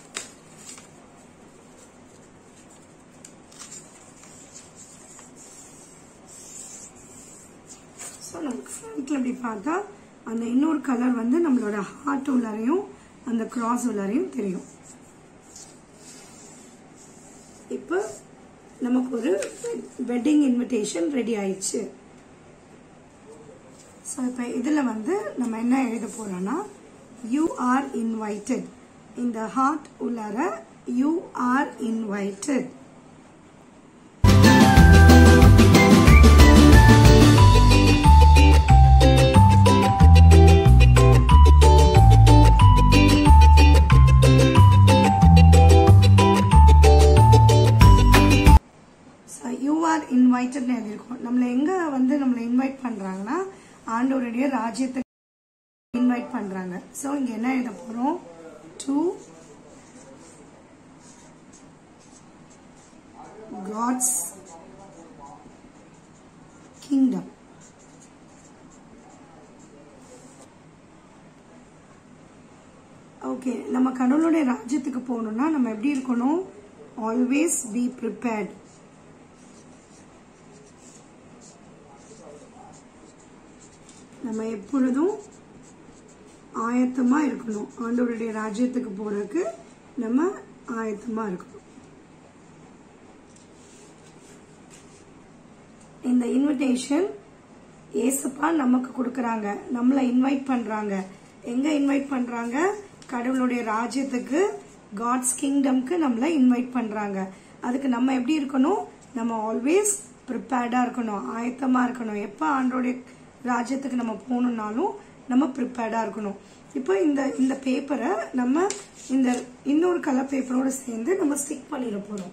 ஸோ நமக்கு ஃப்ரண்ட்ல இப்படி பார்த்தா அந்த இன்னொரு கலர் வந்து நம்மளோட ஹார்ட் உள்ளாரையும் அந்த கிராஸ் உள்ளாரையும் தெரியும் இப்போ நமக்கு ஒரு வெட்டிங் இன்விடேஷன் ரெடி ஆயிடுச்சு ஸோ இப்போ இதில் வந்து நம்ம என்ன எழுத போறோம்னா யூ ஆர் இன்வைட்டட் இந்த ஹார்ட் உள்ளார you are invited you are இன்வைட்டட்னு எழுதியிருக்கோம் நம்மளை எங்க வந்து நம்மளை இன்வைட் பண்றாங்கன்னா ஆண்டவருடைய ராஜ்யத்துக்கு இன்வைட் பண்றாங்க ஸோ இங்க என்ன எழுத போறோம் டு காட்ஸ் கிங்டம் ஓகே நம்ம கடவுளுடைய ராஜ்யத்துக்கு போகணும்னா நம்ம எப்படி இருக்கணும் ஆல்வேஸ் பி ப்ரிப்பேர்ட் நம்ம எப்பொழுதும் ஆயத்தமா இருக்கணும் ஆண்டவருடைய ராஜ்யத்துக்கு போறதுக்கு நம்ம ஆயத்தமா இருக்கணும் இந்த இன்விடேஷன் ஏசப்பா நமக்கு கொடுக்கறாங்க நம்மள இன்வைட் பண்றாங்க எங்க இன்வைட் பண்றாங்க கடவுளுடைய ராஜ்யத்துக்கு காட்ஸ் கிங்டம்க்கு நம்மள இன்வைட் பண்றாங்க அதுக்கு நம்ம எப்படி இருக்கணும் நம்ம ஆல்வேஸ் ப்ரிப்பேர்டா இருக்கணும் ஆயத்தமா இருக்கணும் எப்ப ஆண்டோடைய ராஜ்யத்துக்கு நம்ம போகணும்னாலும் நம்ம ப்ரிப்பேர்டா இருக்கணும் இப்போ இந்த இந்த பேப்பரை நம்ம இந்த இன்னொரு கலர் பேப்பரோட சேர்ந்து நம்ம ஸ்டிக் பண்ணிட போறோம்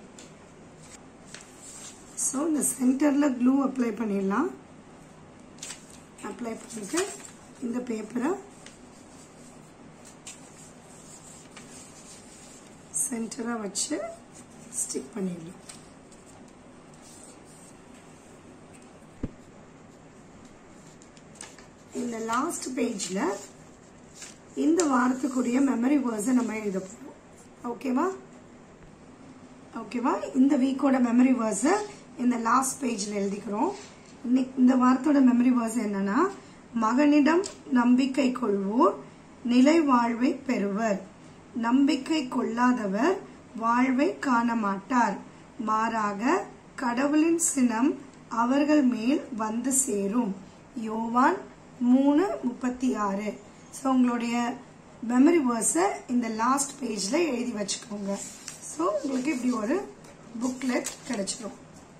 ஸோ இந்த சென்டரில் க்ளூ அப்ளை பண்ணிடலாம் அப்ளை பண்ணிட்டு இந்த பேப்பரை சென்டரா வச்சு ஸ்டிக் பண்ணிடலாம் இந்த லாஸ்ட் பேஜ்ல இந்த வாரத்துக்குரிய மெமரி வேர்ஸை நம்ம எழுத போறோம் ஓகேவா ஓகேவா இந்த வீக்கோட மெமரி வேர்ஸை இந்த லாஸ்ட் பேஜ்ல எழுதிக்கிறோம் இன்னைக்கு இந்த வாரத்தோட மெமரி வேர்ஸ் என்னன்னா மகனிடம் நம்பிக்கை கொள்வோர் நிலை வாழ்வை பெறுவர் நம்பிக்கை கொள்ளாதவர் வாழ்வை காண மாட்டார் மாறாக கடவுளின் சினம் அவர்கள் மேல் வந்து சேரும் யோவான் மூணு முப்பத்தி ஆறு ஸோ உங்களுடைய மெமரி வேர்ஸை இந்த லாஸ்ட் பேஜில் எழுதி வச்சுக்கோங்க ஸோ உங்களுக்கு இப்படி ஒரு புக்லெட் கிடைச்சிடும்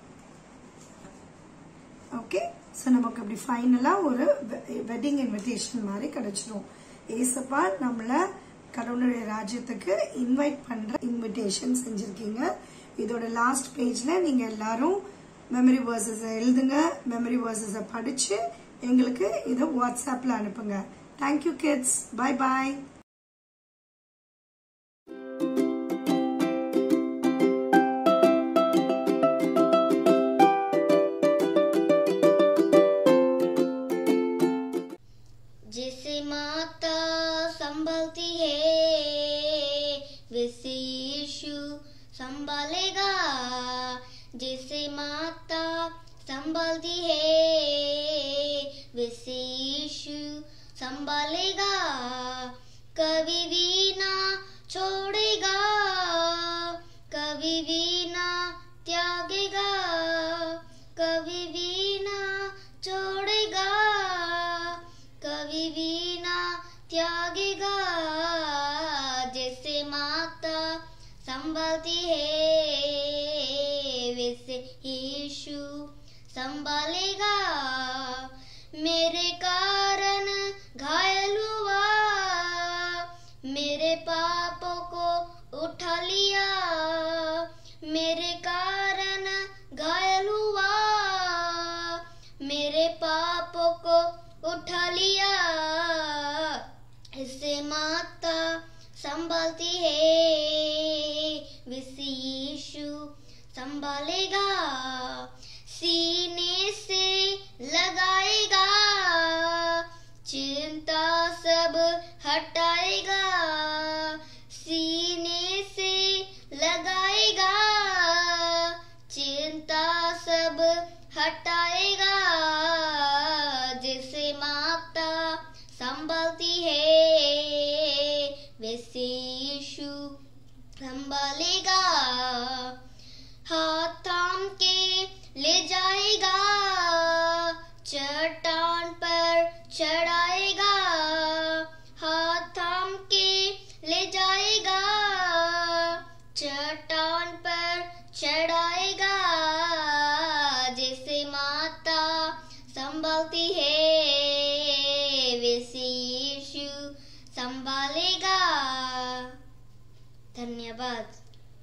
ஓகே ஸோ நமக்கு இப்படி ஃபைனலாக ஒரு வெட்டிங் இன்விடேஷன் மாதிரி கிடைச்சிடும் ஏசப்பா நம்மளை கடவுளுடைய ராஜ்யத்துக்கு இன்வைட் பண்ற இன்விடேஷன் செஞ்சிருக்கீங்க இதோட லாஸ்ட் பேஜ்ல நீங்க எல்லாரும் மெமரி வேர்சஸ் எழுதுங்க மெமரி வேர்சஸை படிச்சு எங்களுக்கு இதை வாட்ஸ்அப்ல அனுப்புங்க தேங்க்யூ கிட்ஸ் பை பாய் जिसे माता संभलती है वैसे यीशु संभालेगा जिसे माता संभलती है वैसे यीशु संभालेगा कभी भी ना छोड़ेगा कभी भी ना त्यागेगा कभी भी ना छोड़ेगा कभी भी ना त्यागेगा जैसे माता संभालती है वैसे यीशु संभालेगा मेरे कारण घायल हुआ मेरे पापों को उठा लिया मेरे कारण घायल हुआ मेरे पापों को उठा लिया इसे माता संभालती है विसी यीशु संभालेगा सीने से लगाएगा चिंता सब हटाएगा सीने से लगाएगा चिंता सब हटाएगा जिसे माता संभालती है वैसे यीशु संभालेगा हाथ थाम के ले जाएगा चट्टान पर चढ़ाएगा हाथ थाम के ले जाएगा चट्टान पर चढ़ाएगा जैसे माता संभालती है वैसे यीशु संभालेगा धन्यवाद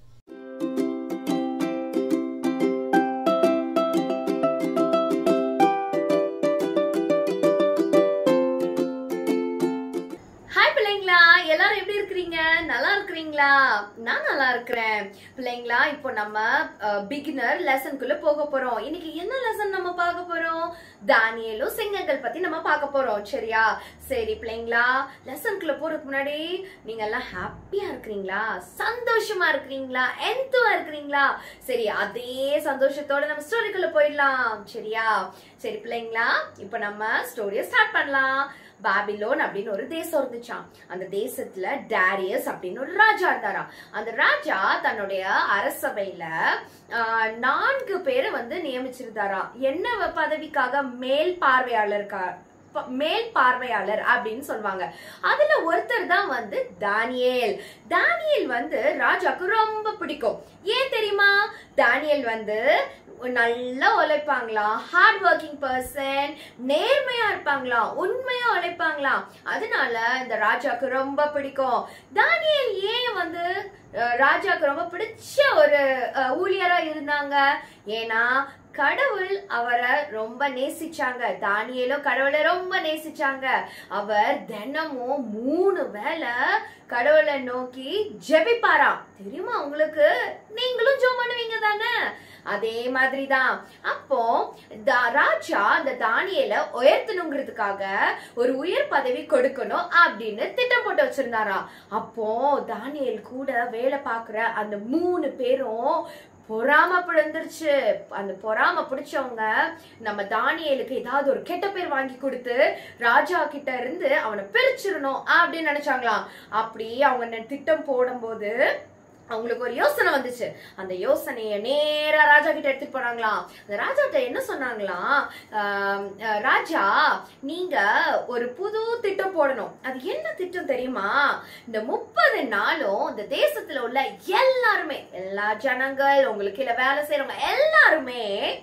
ஹாய் பிள்ளைங்களா எல்லாரும் எப்படி இருக்கிறீங்க நல்லா இருக்கிறீங்களா நான் நல்லா இருக்கிறேன் பிள்ளைங்களா இப்போ நம்ம பிகினர் லெசனுக்குள்ள போக போறோம் இன்னைக்கு என்ன லெசன் நம்ம பார்க்க போறோம் தானியலும் சிங்கங்கள் பத்தி நம்ம பார்க்க போறோம் சரியா சரி பிள்ளைங்களா லெசனுக்குள்ள போறதுக்கு முன்னாடி நீங்க எல்லாம் ஹாப்பியா இருக்கிறீங்களா சந்தோஷமா இருக்கிறீங்களா எந்தவா இருக்கிறீங்களா சரி அதே சந்தோஷத்தோட நம்ம ஸ்டோரிக்குள்ள போயிடலாம் சரியா சரி பிள்ளைங்களா இப்போ நம்ம ஸ்டோரியை ஸ்டார்ட் பண்ணலாம் பாபிலோன் அப்படின்னு ஒரு தேசம் இருந்துச்சாம் அந்த தேசத்துல டேரியஸ் அப்படின்னு ஒரு ராஜா இருந்தாராம் அந்த ராஜா தன்னுடைய அரசவையில ஆஹ், நான்கு பேரை வந்து நியமிச்சிருந்தாராம் என்ன பதவிக்காக மேல் பார்வையாளருக்கா ப- மேல் பார்வையாளர் அப்படின்னு சொல்லுவாங்க அதுல ஒருத்தர் தான் வந்து தானியேல் தானியேல் வந்து ராஜாக்கு ரொம்ப பிடிக்கும் ஏன் தெரியுமா தானியேல் வந்து நல்லா உழைப்பாங்களாம் ஹார்ட் ஒர்க்கிங் பர்சன் நேர்மையா இருப்பாங்களாம் உண்மையா உழைப்பாங்களாம் அதனால இந்த ராஜாக்கு ரொம்ப பிடிக்கும் தானியேல் ஏன் வந்து அஹ், ராஜாக்கு ரொம்ப பிடிச்ச ஒரு அஹ், ஊழியரா இருந்தாங்க ஏன்னா கடவுள் அவரை ரொம்ப நேசிச்சாங்க தானியேலும் கடவுளை ரொம்ப நேசிச்சாங்க அவர் தினமும் மூணு வேளை கடவுளை நோக்கி ஜெபிப்பாராம் தெரியுமா உங்களுக்கு நீங்களும் ஜெபம் பண்ணுவீங்க தானே அதே மாதிரிதான் அப்போ தா- ராஜா அந்த தானியல உயர்த்தணுங்கிறதுக்காக ஒரு உயர் பதவி கொடுக்கணும் அப்படின்னு திட்டம் போட்டு வச்சிருந்தாராம் அப்போ தானியல் கூட வேலை பார்க்குற அந்த மூணு பேரும் பொறாம பிறந்துருச்சு அந்த பொறாம பிடிச்சவங்க நம்ம தானியலுக்கு ஏதாவது ஒரு கெட்ட பேர் வாங்கி கொடுத்து ராஜா கிட்ட இருந்து அவனை பிரிச்சிடணும் அப்படின்னு நினைச்சாங்களாம் அப்படி அவங்க ந- திட்டம் போடும்போது அவங்களுக்கு ஒரு யோசனை வந்துச்சு அந்த யோசனைய நேரா ராஜா கிட்ட எடுத்துட்டு போனாங்களாம் அந்த ராஜா கிட்ட என்ன சொன்னாங்களாம் ஆம், அஹ், ராஜா நீங்க ஒரு புது திட்டம் போடணும் அது என்ன திட்டம் தெரியுமா இந்த முப்பது நாளும் இந்த தேசத்துல உள்ள எல்லாருமே எல்லா ஜனங்கள் உங்களுக்கு கீழே வேலை செய்யறவங்க எல்லாருமே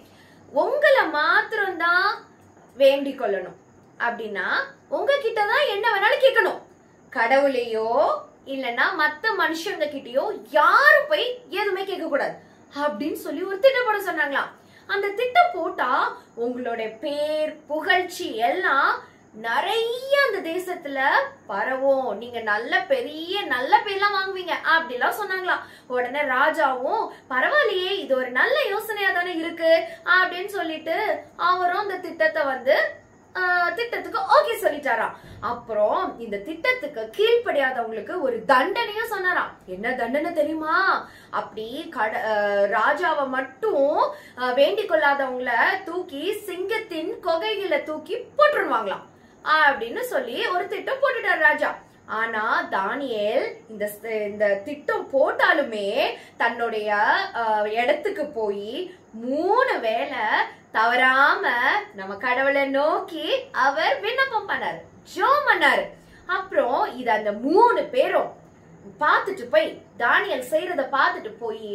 உங்களை மாத்திரம்தான் வேண்டிக் கொள்ளணும் அப்படின்னா உங்ககிட்ட தான் என்ன வேணாலும் கேட்கணும் கடவுளையோ இல்லனா மத்த மனுஷங்க கிட்டயோ யாரும் போய் எதுவுமே கேட்க கூடாது அப்படின்னு சொல்லி ஒரு திட்டம் போட சொன்னாங்களாம் அந்த திட்டம் போட்டா உங்களோட பேர் புகழ்ச்சி எல்லாம் நிறைய அந்த தேசத்துல பரவும் நீங்க நல்ல பெரிய நல்ல பேர்லாம் வாங்குவீங்க அப்படிலாம் சொன்னாங்களாம் உடனே ராஜாவும் பரவாயில்லையே இது ஒரு நல்ல யோசனையா தானே இருக்கு அப்படின்னு சொல்லிட்டு அவரும் அந்த திட்டத்தை வந்து ஆஹ், திட்டத்துக்கு ஓகே சொல்லிட்டாராம் அப்புறம் இந்த திட்டத்துக்கு கீழ்ப்படியாதவங்களுக்கு ஒரு தண்டனையும் சொன்னாராம் என்ன தண்டனை தெரியுமா அப்படி கட ஆஹ், ராஜாவை மட்டும் ஆஹ், வேண்டிக் கொள்ளாதவங்கள தூக்கி சிங்கத்தின் கொகையில தூக்கி போட்டுருவாங்களாம் அப்படின்னு சொல்லி ஒரு திட்டம் போட்டுட்டார் ராஜா ஆனா தானியேல் இந்த ஸ்- இந்த திட்டம் போட்டாலுமே தன்னுடைய ஆஹ், இடத்துக்கு போய் மூணு வேளை தவறாம நம்ம கடவுளை நோக்கி அவர் விண்ணப்பம் பண்ணாரு ஜோம் பண்ணாரு அப்புறம் இது அந்த மூணு பேரும் பார்த்துட்டு போய் தானியல் செய்யறத பார்த்துட்டு போய்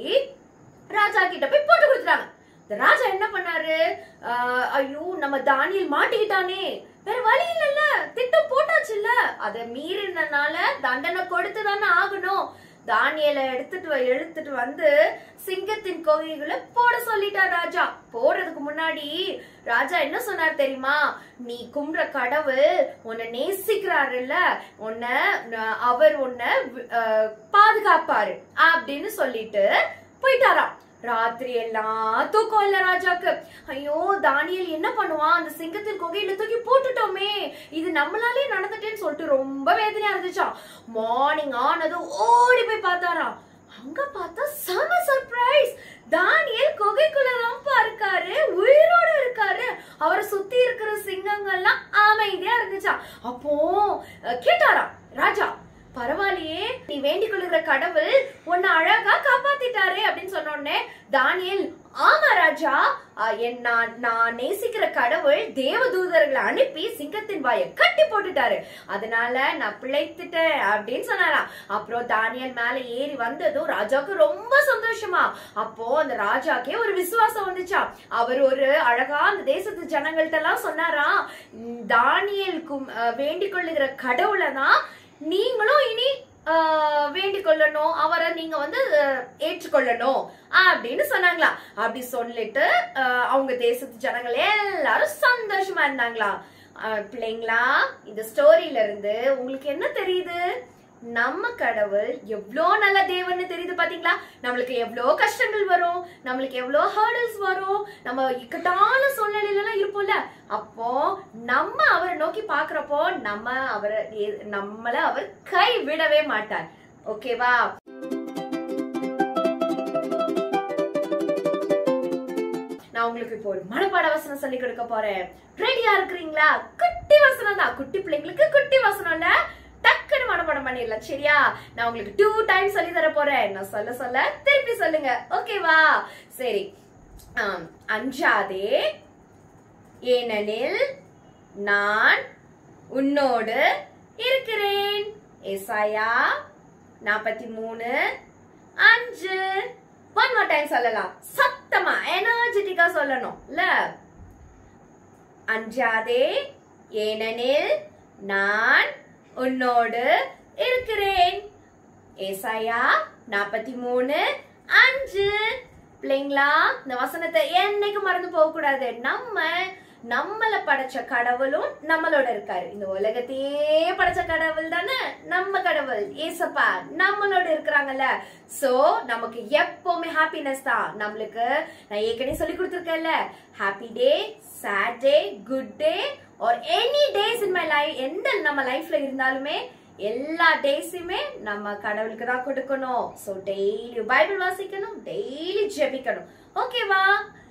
ராஜா கிட்ட போய் போட்டு கொடுத்துட்டாங்க இந்த ராஜா என்ன பண்ணாரு ஆஹ், ஐயோ நம்ம தானியல் மாட்டிக்கிட்டானே வேற வழி இல்லல்ல திட்டம் போட்டாச்சுல்ல அத மீறினனால தண்டனை கொடுத்து தானே ஆகணும் தானியலை எடுத்துட்டு வ- எடுத்துட்டு வந்து சிங்கத்தின் கோயில்களை போட சொல்லிட்டார் ராஜா போடுறதுக்கு முன்னாடி ராஜா என்ன சொன்னார் தெரியுமா நீ கும்பிடுற கடவுள் உன்னை நேசிக்கிறாருல்ல உன்னை ந- அவர் உன்னை வி- அஹ், பாதுகாப்பாரு அப்படின்னு சொல்லிட்டு போயிட்டாராம் ராத்திரி எல்லாம் தூக்கம் இல்ல ராஜாக்கு ஐயோ தானியல் என்ன பண்ணுவான் அந்த சிங்கத்தின் குகையில தூக்கி போட்டுட்டோமே இது நம்மளாலே நடந்துட்டேன்னு சொல்லிட்டு ரொம்ப வேதனையா இருந்துச்சாம் மார்னிங் ஆனதும் ஓடி போய் பார்த்தாராம் அங்க பார்த்தா செம சர்ப்ரைஸ் தானியல் குகைக்குள்ளதான்ப்பா இருக்காரு உயிரோட இருக்காரு அவரை சுத்தி இருக்கிற சிங்கங்கள்லாம் அமைதியா இருந்துச்சாம் அப்போ அஹ், கேட்டாராம் ராஜா பரவாயில்லையே நீ வேண்டிக் கொள்ளுகிற கடவுள் உன்னை அழகா காப்பாத்திட்டாரு அப்படின்னு சொன்ன உடனே தானியேல் ஆமா ராஜா அஹ், என் நான் நான் நேசிக்கிற கடவுள் தேவதூதர்களை அனுப்பி சிங்கத்தின் வாயை கட்டி போட்டுட்டாரு அதனால நான் பிழைத்துட்டேன் அப்படின்னு சொன்னாராம் அப்புறம் தானியல் மேல ஏறி வந்ததும் ராஜாவுக்கு ரொம்ப சந்தோஷமா அப்போ அந்த ராஜாக்கே ஒரு விசுவாசம் வந்துச்சா அவர் ஒரு அழகா அந்த தேசத்து ஜனங்கள்ட்ட எல்லாம் சொன்னாராம் "ம், தானியேல் கும் அஹ், வேண்டிக் கொள்ளுகிற கடவுளை தான் நீங்களும் இனி ஆஹ், வேண்டிக் கொள்ளணும் அவரை நீங்க வந்து அஹ், ஏற்றுக்கொள்ளணும் அப்படின்னு சொன்னாங்களாம் அப்படி சொல்லிட்டு ஆஹ், அவங்க தேசத்து ஜனங்கள் எல்லாரும் சந்தோஷமா இருந்தாங்களாம் ஆஹ், பிள்ளைங்களா இந்த ஸ்டோரியில இருந்து உங்களுக்கு என்ன தெரியுது நம்ம கடவுள் எவ்வளோ நல்ல தேவன்னு தெரியுது பாத்தீங்களா நம்மளுக்கு எவ்வளோ கஷ்டங்கள் வரும் நம்மளுக்கு எவ்வளோ ஹர்டல்ஸ் வரும் நம்ம இக்கட்டான சூழ்நிலையில எல்லாம் இருப்போம்ல அப்போ நம்ம அவரை நோக்கி பாக்குறப்போ நம்ம அவரை எ- நம்மள அவர் கை விடவே மாட்டார் ஓகேவா நான் உங்களுக்கு இப்போ ஒரு மனப்பாட வசனம் சொல்லி கொடுக்க போறேன் ரெடியா இருக்கிறீங்களா குட்டி வசனம் தான் குட்டி பிள்ளைங்களுக்கு குட்டி வசனம்ல டக்குன்னு மனப்பாடம் பண்ணிடலாம் சரியா நான் உங்களுக்கு டூ டைம் சொல்லி தர போறேன் நான் சொல்ல சொல்ல திருப்பி சொல்லுங்க ஓகேவா சரி ஆம், அஞ்சாதே ஏனெனில் நான் உன்னோடு இருக்கிறேன் ஏசாயா நாற்பத்தி மூணு அஞ்சு ஒன் மோர் டைம் சொல்லலாம் சத்தமா எனர்ஜெட்டிக்கா சொல்லணும் இல்ல அஞ்சாதே ஏனெனில் நான் உன்னோடு இருக்கிறேன் ஏசாயா நாற்பத்தி மூணு அஞ்சு பிள்ளைங்களா இந்த வசனத்தை என்னைக்கு மறந்து போக கூடாது நம்ம நம்மள படைச்ச கடவுளும் நம்மளோட இருக்காரு இந்த உலகத்தையே படைச்ச கடவுள் தானே நம்ம கடவுள் ஏசப்பா நம்மளோட இருக்கிறாங்கல்ல சோ நமக்கு எப்பவுமே ஹாப்பினஸ் தான் நம்மளுக்கு நான் ஏற்கனவே சொல்லி கொடுத்துருக்கேன்ல happy day sad day good day or any days in my life எந்த நம்ம லைஃப்ல இருந்தாலுமே எல்லா டேஸுமே நம்ம கடவுளுக்கு தான் கொடுக்கணும் ஸோ டெய்லி பைபிள் வாசிக்கணும் டெய்லி ஜெபிக்கணும் ஓகேவா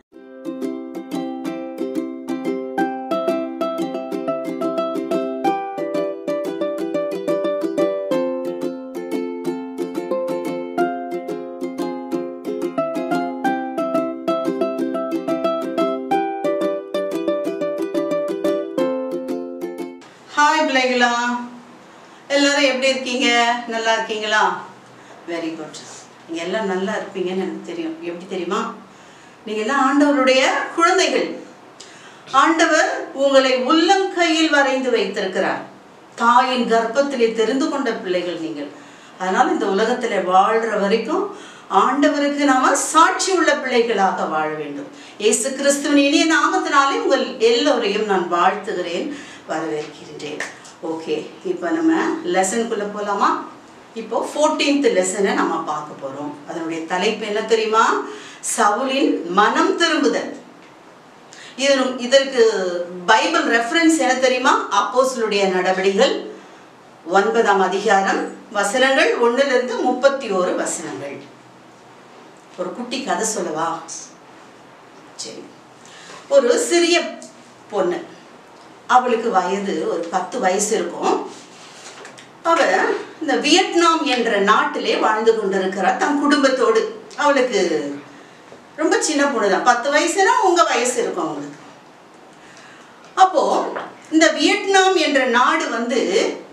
ஹாய் பிள்ளைங்களா எல்லாரும் எப்படி இருக்கீங்க நல்லா இருக்கீங்களா வெரி குட் நீங்கள் எல்லாம் நல்லா இருப்பீங்கன்னு எனக்கு தெரியும் எப்படி தெரியுமா நீங்கள் எல்லாம் ஆண்டவருடைய குழந்தைகள் ஆண்டவர் உங்களை உள்ளங்கையில் வரைந்து வைத்திருக்கிறார் தாயின் கர்ப்பத்திலே தெரிந்து கொண்ட பிள்ளைகள் நீங்கள் அதனால் இந்த உலகத்தில் வாழ்கிற வரைக்கும் ஆண்டவருக்கு நாம சாட்சி உள்ள பிள்ளைகளாக வாழ வேண்டும் இயேசு கிறிஸ்துவின் இனிய நாமத்தினாலே உங்கள் எல்லோரையும் நான் வாழ்த்துகிறேன் வரவேற்கின்றேன் ஓகே இப்போ நம்ம லெசனுக்குள்ளே போகலாமா இப்போ ஃபோர்டீன்த் லெசனை நம்ம பார்க்க போகிறோம் அதனுடைய தலைப்பு என்ன தெரியுமா சவுலின் மனம் திரும்புதல் இது இதற்கு பைபிள் ரெஃபரன்ஸ் என்ன தெரியுமா அப்போஸ்தலருடைய நடவடிக்கைகள் ஒன்பதாம் அதிகாரம் வசனங்கள் ஒண்ணுல இருந்து முப்பத்தி ஓரு வசனங்கள் ஒரு குட்டி கதை சொல்லவா சரி ஒரு சிறிய பொண்ணு அவளுக்கு வயது ஒரு பத்து வயசு இருக்கும் அவ இந்த வியட்நாம் என்ற நாட்டிலே வாழ்ந்து கொண்டிருக்கிறார் தன் குடும்பத்தோடு அவளுக்கு ரொம்ப சின்ன பொண்ணுதான் பத்து வயசுனா உங்க வயசு இருக்கும் அவங்களுக்கு அப்போ இந்த வியட்நாம் என்ற நாடு வந்து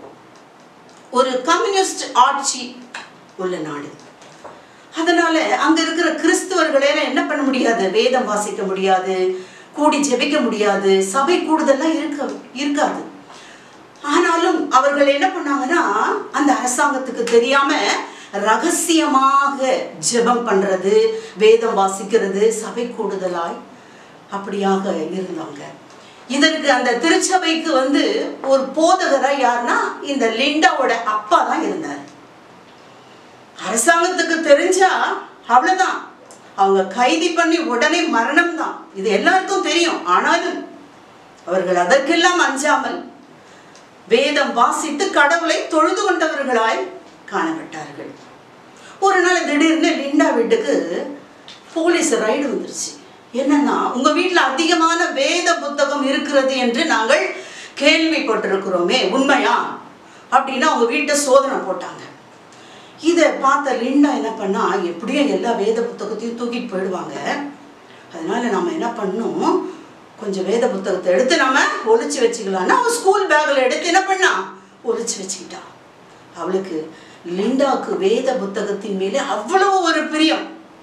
ஒரு கம்யூனிஸ்ட் ஆட்சி உள்ள நாடு அதனால அங்க இருக்கிற கிறிஸ்தவர்களால என்ன பண்ண முடியாது வேதம் வாசிக்க முடியாது கூடி ஜெபிக்க முடியாது சபை கூடுதல்லாம் இருக்க இருக்காது ஆனாலும் அவர்கள் என்ன பண்ணாங்கன்னா அந்த அரசாங்கத்துக்கு தெரியாம ரகசியமாக ஜெபம் பண்றது வேதம் வாசிக்கிறது சபை கூடுதலாய் அப்படியாக இருந்தாங்க இதற்கு அந்த திருச்சபைக்கு வந்து ஒரு போதகரா யாருன்னா இந்த லிண்டாவோட அப்பா தான் இருந்தார் அரசாங்கத்துக்கு தெரிஞ்சா அவ்வளவுதான் அவங்க கைதி பண்ணி உடனே மரணம் தான் இது எல்லாருக்கும் தெரியும் ஆனாலும் அவர்கள் அதற்கெல்லாம் அஞ்சாமல் வேதம் வாசித்து கடவுளை தொழுது கொண்டவர்களாய் காணப்பட்டார்கள் ஒரு நாள் திடீர்னு லிண்டா வீட்டுக்கு போலீஸ் ரைடு வந்துருச்சு என்னன்னா உங்க வீட்டுல அதிகமான வேத புத்தகம் இருக்கிறது என்று நாங்கள் கேள்விப்பட்டிருக்கிறோமே உண்மையா அப்படின்னா அவங்க வீட்டை சோதனை போட்டாங்க இதை பார்த்த லிண்டா என்ன பண்ணா எப்படியும் எல்லா வேத புத்தகத்தையும் தூக்கிட்டு போயிடுவாங்க அதனால நம்ம என்ன பண்ணோம் கொஞ்சம் வேத புத்தகத்தை எடுத்து நம்ம ஒளிச்சு வச்சுக்கலாம்னா அவன் ஸ்கூல் பேக்கில் எடுத்து என்ன பண்ணா ஒளிச்சு வச்சுக்கிட்டா அவளுக்கு லிண்டாவுக்கு வேத புத்தகத்தின் மேலே அவ்வளோ ஒரு பிரியம்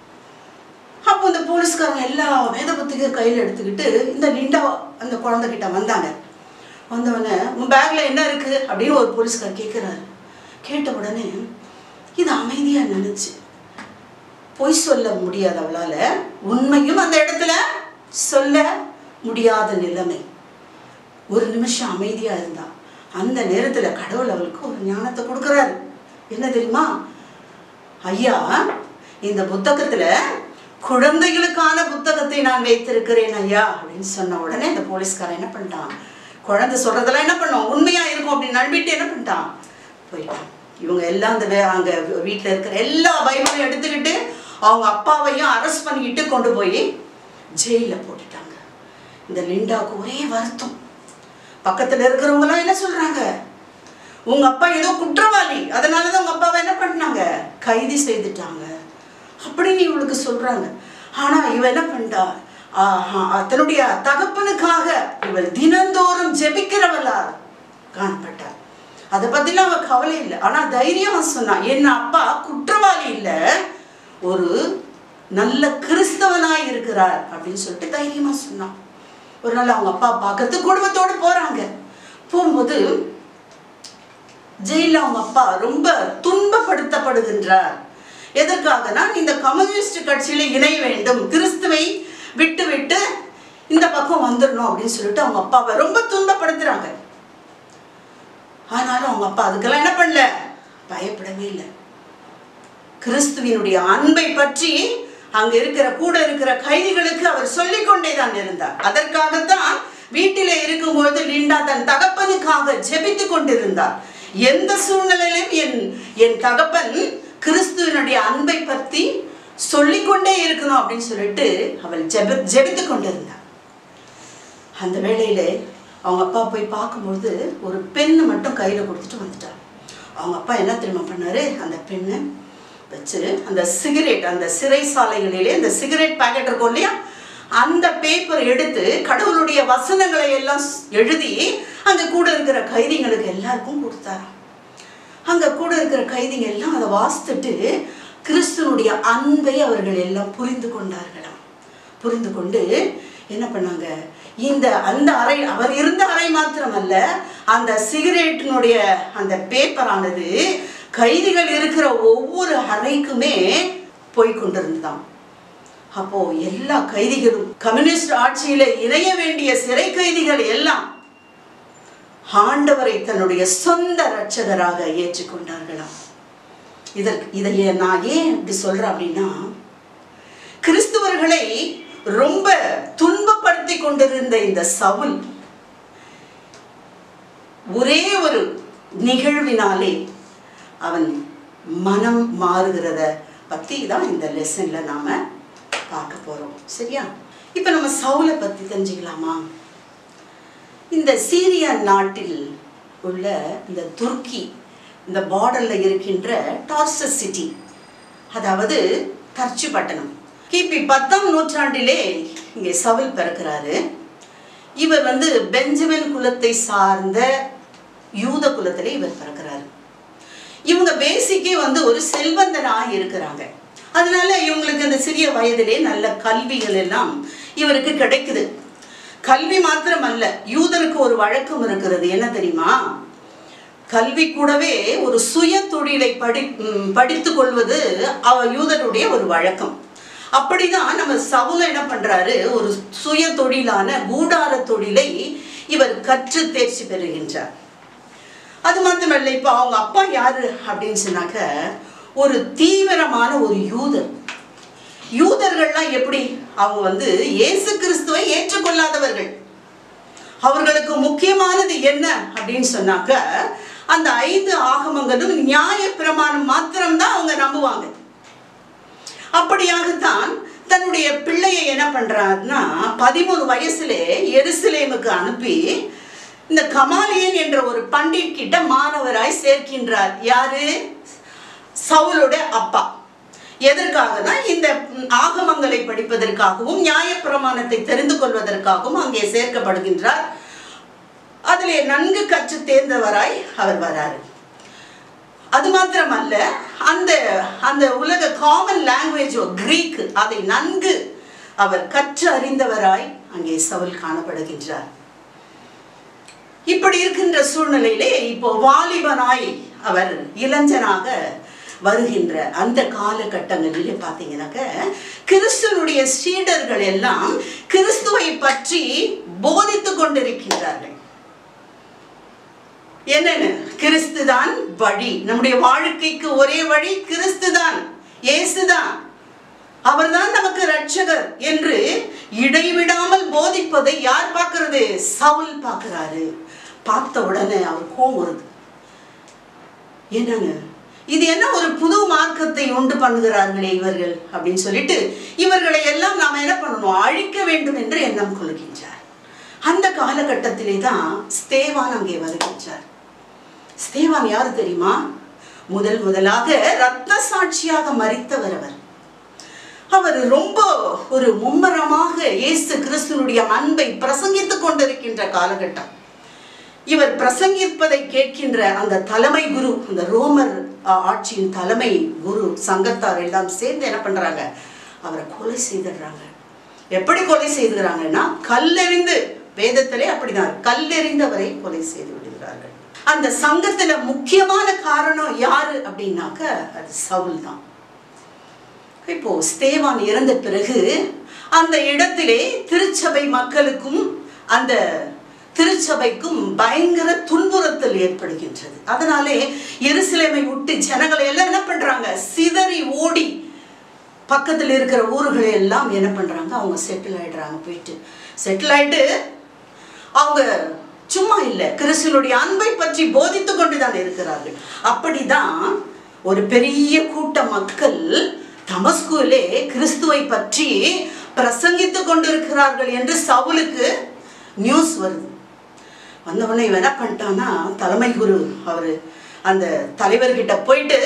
அப்போ இந்த போலீஸ்காரங்க எல்லா வேத புத்தகம் கையில் எடுத்துக்கிட்டு இந்த லிண்டா அந்த குழந்தைகிட்ட வந்தாங்க வந்தவொடனே உன் பேக்கில் என்ன இருக்குது அப்படின்னு ஒரு போலீஸ்கார் கேட்குறாரு கேட்ட உடனே இது அமைதியாக நினைச்சு பொய் சொல்ல முடியாது அவளால உண்மையும் அந்த இடத்துல சொல்ல முடியாத நிலைமை ஒரு நிமிஷம் அமைதியா இருந்தா அந்த நேரத்துல கடவுள் அவளுக்கு ஒரு ஞானத்தை கொடுக்குறாரு என்ன தெரியுமா ஐயா இந்த புத்தகத்துல குழந்தைகளுக்கான புத்தகத்தை நான் வைத்திருக்கிறேன் ஐயா அப்படின்னு சொன்ன உடனே இந்த போலீஸ்காரன் என்ன பண்ணிட்டான் குழந்தை சொல்றதெல்லாம் என்ன பண்ணும் உண்மையா இருக்கும் அப்படின்னு நம்பிட்டு என்ன பண்ணிட்டான் போயிட்டான் இவங்க எல்லாம் அந்த வே- அங்க வீட்டில் இருக்கிற எல்லா பைபிளையும் எடுத்துக்கிட்டு அவங்க அப்பாவையும் அரெஸ்ட் பண்ணிக்கிட்டு கொண்டு போய் ஜெயிலில் போட்டுட்டாங்க இந்த லிண்டாவுக்கு ஒரே வருத்தம் பக்கத்துல இருக்கிறவங்கலாம் என்ன சொல்றாங்க உங்க அப்பா ஏதோ குற்றவாளி அதனால தான் உங்க அப்பாவை என்ன பண்ணாங்க கைது செய்துட்டாங்க அப்படின்னு இவளுக்கு சொல்றாங்க ஆனா இவ என்ன பண்ணிட்டா ஆஹா, தன்னுடைய தகப்பனுக்காக இவள் தினந்தோறும் ஜெபிக்கிறவளா காணப்பட்டார் அதை பத்திலாம் அவ கவலை இல்லை ஆனா தைரியமா சொன்னா என் அப்பா குற்றவாளி இல்ல ஒரு நல்ல கிறிஸ்தவனாய் இருக்கிறார் அப்படின்னு சொல்லிட்டு தைரியமா சொன்னான் ஒரு நாள் அவங்க அப்பா பார்க்கறதுக்கு குடும்பத்தோடு போறாங்க போகும்போது ஜெயில அவங்க அப்பா ரொம்ப துன்பப்படுத்தப்படுகின்றார் எதற்காகனா இந்த கம்யூனிஸ்ட் கட்சியில இணைய வேண்டும் கிறிஸ்துவை விட்டு விட்டு இந்த பக்கம் வந்துடணும் அப்படின்னு சொல்லிட்டு அவங்க அப்பாவை ரொம்ப துன்பப்படுத்துறாங்க ஆனாலும் அவங்க அப்பா அதுக்கெல்லாம் என்ன பண்ணல பயப்படவே இல்லை கிறிஸ்துவினுடைய அன்பை பற்றி அங்க இருக்கிற கூட இருக்கிற கைதிகளுக்கு அவர் சொல்லிக் கொண்டே தான் இருந்தார் அதற்காகத்தான் வீட்டிலே இருக்கும்போது லிண்டா தன் தகப்பனுக்காக ஜெபித்து கொண்டிருந்தார் எந்த சூழ்நிலையிலும் என் என் தகப்பன் கிறிஸ்துவனுடைய அன்பை பற்றி சொல்லிக்கொண்டே இருக்கணும் அப்படின்னு சொல்லிட்டு அவள் ஜெப ஜெபித்து கொண்டிருந்தார் அந்த வேளையில அவங்க அப்பா போய் பார்க்கும்போது ஒரு பெண்ணு மட்டும் கையில கொடுத்துட்டு வந்துட்டார் அவங்க அப்பா என்ன தெரியுமா பண்ணாரு அந்த பெண்ணை வச்சு அந்த சிகரெட் அந்த சிறைசாலைகளிலே அந்த சிகரெட் பாக்கெட் இருக்கும் இல்லையா அந்த பேப்பர் எடுத்து கடவுளுடைய வசனங்களை எல்லாம் ஸ்- எழுதி அங்க கூட இருக்கிற கைதிங்களுக்கு எல்லாருக்கும் கொடுத்தாராம் அங்க கூட இருக்கிற கைதிங்க எல்லாம் அதை வாசித்துட்டு கிறிஸ்துவனுடைய அன்பை அவர்கள் எல்லாம் புரிந்து கொண்டார்களாம் புரிந்து கொண்டு என்ன பண்ணாங்க இந்த அந்த அறை அவர் இருந்த அறை மாத்திரமல்ல அந்த சிகரெட்டினுடைய அந்த பேப்பரானது கைதிகள் இருக்கிற ஒவ்வொரு அறைக்குமே போய் கொண்டிருந்ததாம் அப்போ எல்லா கைதிகளும் கம்யூனிஸ்ட் ஆட்சியில இணைய வேண்டிய சிறை கைதிகள் எல்லாம் ஆண்டவரை தன்னுடைய சொந்த இரட்சகராக ஏற்றுக்கொண்டார்களாம் இதற்கு இதை நான் ஏன் இப்படி சொல்றேன் அப்படின்னா கிறிஸ்துவர்களை ரொம்ப துன்பப்படுத்தி கொண்டிருந்த இந்த சவுல் ஒரே ஒரு நிகழ்வினாலே அவன் மனம் மாறுகிறத பத்தி தான் இந்த லெசன்ல நாம பார்க்க போறோம் சரியா இப்ப நம்ம சவுலை பத்தி தெரிஞ்சுக்கலாமா இந்த சீரியா நாட்டில் உள்ள இந்த துருக்கி இந்த பார்டர்ல இருக்கின்ற டார்சஸ் சிட்டி அதாவது தர்ச்சு பட்டணம் கிபி பத்தாம் நூற்றாண்டிலே இங்கே சவுல் பிறக்கிறாரு இவர் வந்து பெஞ்சமின் குலத்தை சார்ந்த யூத குலத்திலே இவர் பிறக்கிறாரு இவங்க பேசிக்கே வந்து ஒரு செல்வந்தனாக இருக்கிறாங்க அதனால இவங்களுக்கு அந்த சிறிய வயதிலே நல்ல கல்விகள் எல்லாம் இவருக்கு கிடைக்குது கல்வி மாத்திரமல்ல யூதருக்கு ஒரு வழக்கம் இருக்கிறது என்ன தெரியுமா கல்வி கூடவே ஒரு சுய தொழிலை படி ம், படித்துக் கொள்வது அவ யூதருடைய ஒரு வழக்கம் அப்படிதான் நம்ம சவுல என்ன பண்றாரு ஒரு சுய தொழிலான கூடார தொழிலை இவர் கற்று தேர்ச்சி பெறுகின்றார் அது மாத்திரமல்ல இப்போ அவங்க அப்பா யாரு அப்படின்னு சொன்னாக்க ஒரு தீவிரமான ஒரு யூதர் யூதர்கள்லாம் எப்படி அவங்க வந்து இயேசு கிறிஸ்துவை ஏற்றுக்கொள்ளாதவர்கள் அவர்களுக்கு முக்கியமானது என்ன அப்படின்னு சொன்னாக்க அந்த ஐந்து ஆகமங்களும் நியாய பிரமாணம் மாத்திரம்தான் அவங்க நம்புவாங்க அப்படியாகத்தான் தன்னுடைய பிள்ளையை என்ன பண்றாருன்னா பதிமூணு வயசுலே எருசலேமுக்கு அனுப்பி இந்த கமாலியன் என்ற ஒரு பண்டிட் கிட்ட மாணவராய் சேர்க்கின்றார் யாரு சவுலோட அப்பா எதற்காகனா இந்த ம், ஆகமங்களை படிப்பதற்காகவும் நியாயப்பிரமாணத்தை தெரிந்து கொள்வதற்காகவும் அங்கே சேர்க்கப்படுகின்றார் அதிலே நன்கு கற்று தேர்ந்தவராய் அவர் வராரு அது மாத்திரமல்ல அந்த அந்த உலக காமன் லாங்குவேஜ் கிரீக் அதை நன்கு அவர் கற்று அறிந்தவராய் அங்கே சவுல் காணப்படுகின்றார் இப்படி இருக்கின்ற சூழ்நிலையிலே இப்போ வாலிபனாய் அவர் இளைஞனாக வருகின்ற அந்த காலகட்டங்களிலே பார்த்தீங்கன்னாக்க கிறிஸ்துவனுடைய சீடர்கள் எல்லாம் கிறிஸ்துவை பற்றி போதித்துக் கொண்டிருக்கின்றார்கள் என்னன்னு கிறிஸ்துதான் வழி நம்முடைய வாழ்க்கைக்கு ஒரே வழி கிறிஸ்துதான் இயேசுதான் அவர்தான் நமக்கு ரட்சகர் என்று இடைவிடாமல் போதிப்பதை யார் பார்க்கிறது சவுல் பார்க்கிறாரு பார்த்த உடனே அவர் கோவம் வருது என்னங்க இது என்ன ஒரு புது மார்க்கத்தை உண்டு பண்ணுகிறார்களே இவர்கள் அப்படின்னு சொல்லிட்டு இவர்களை எல்லாம் நாம் என்ன பண்ணணும் அழிக்க வேண்டும் என்று எண்ணம் கொள்கின்றார் அந்த காலகட்டத்திலே தான் ஸ்தேவான் அங்கே வருகின்றார் ஸ்தேவான் யாரு தெரியுமா முதல் முதலாக ரத்த சாட்சியாக மறித்தவர் அவர் அவர் ரொம்ப ஒரு மும்மரமாக இயேசு கிறிஸ்துனுடைய அன்பை பிரசங்கித்துக் கொண்டிருக்கின்ற காலகட்டம் இவர் பிரசங்கிப்பதை கேட்கின்ற அந்த தலைமை குரு அந்த ரோமர் ஆ, ஆட்சியின் தலைமை குரு சங்கத்தார் எல்லாம் சேர்ந்து என்ன பண்றாங்க அவரை கொலை செய்திடுறாங்க எப்படி கொலை செய்துகிறாங்கன்னா கல்லெறிந்து வேதத்திலே அப்படிதான் கல்லெறிந்து அவரை கொலை செய்து விடுகிறார்கள் அந்த சங்கத்துல முக்கியமான காரணம் யாரு அப்படின்னாக்க அது சவுல் தான் இப்போ ஸ்தேவான் இறந்த பிறகு அந்த இடத்திலே திருச்சபை மக்களுக்கும் அந்த திருச்சபைக்கும் பயங்கர துன்புறுத்தல் ஏற்படுகின்றது அதனாலே எருசலேமை விட்டு ஜனங்களை எல்லாம் என்ன பண்றாங்க சிதறி ஓடி பக்கத்தில் இருக்கிற ஊர்களை எல்லாம் என்ன பண்றாங்க அவங்க செட்டில் ஆயிடுறாங்க போயிட்டு செட்டில் ஆயிட்டு அவங்க சும்மா இல்லை கிறிஸ்துவனுடைய அன்பை பற்றி போதித்து கொண்டு தான் இருக்கிறார்கள் அப்படிதான் ஒரு பெரிய கூட்ட மக்கள் தமஸ்குவிலே கிறிஸ்துவை பற்றி பிரசங்கித்து கொண்டிருக்கிறார்கள் என்று சவுலுக்கு நியூஸ் வருது வந்தவொடனே இவன் என்ன பண்ணிட்டான்னா தலைமை குரு அவர் அந்த தலைவர்கிட்ட போயிட்டு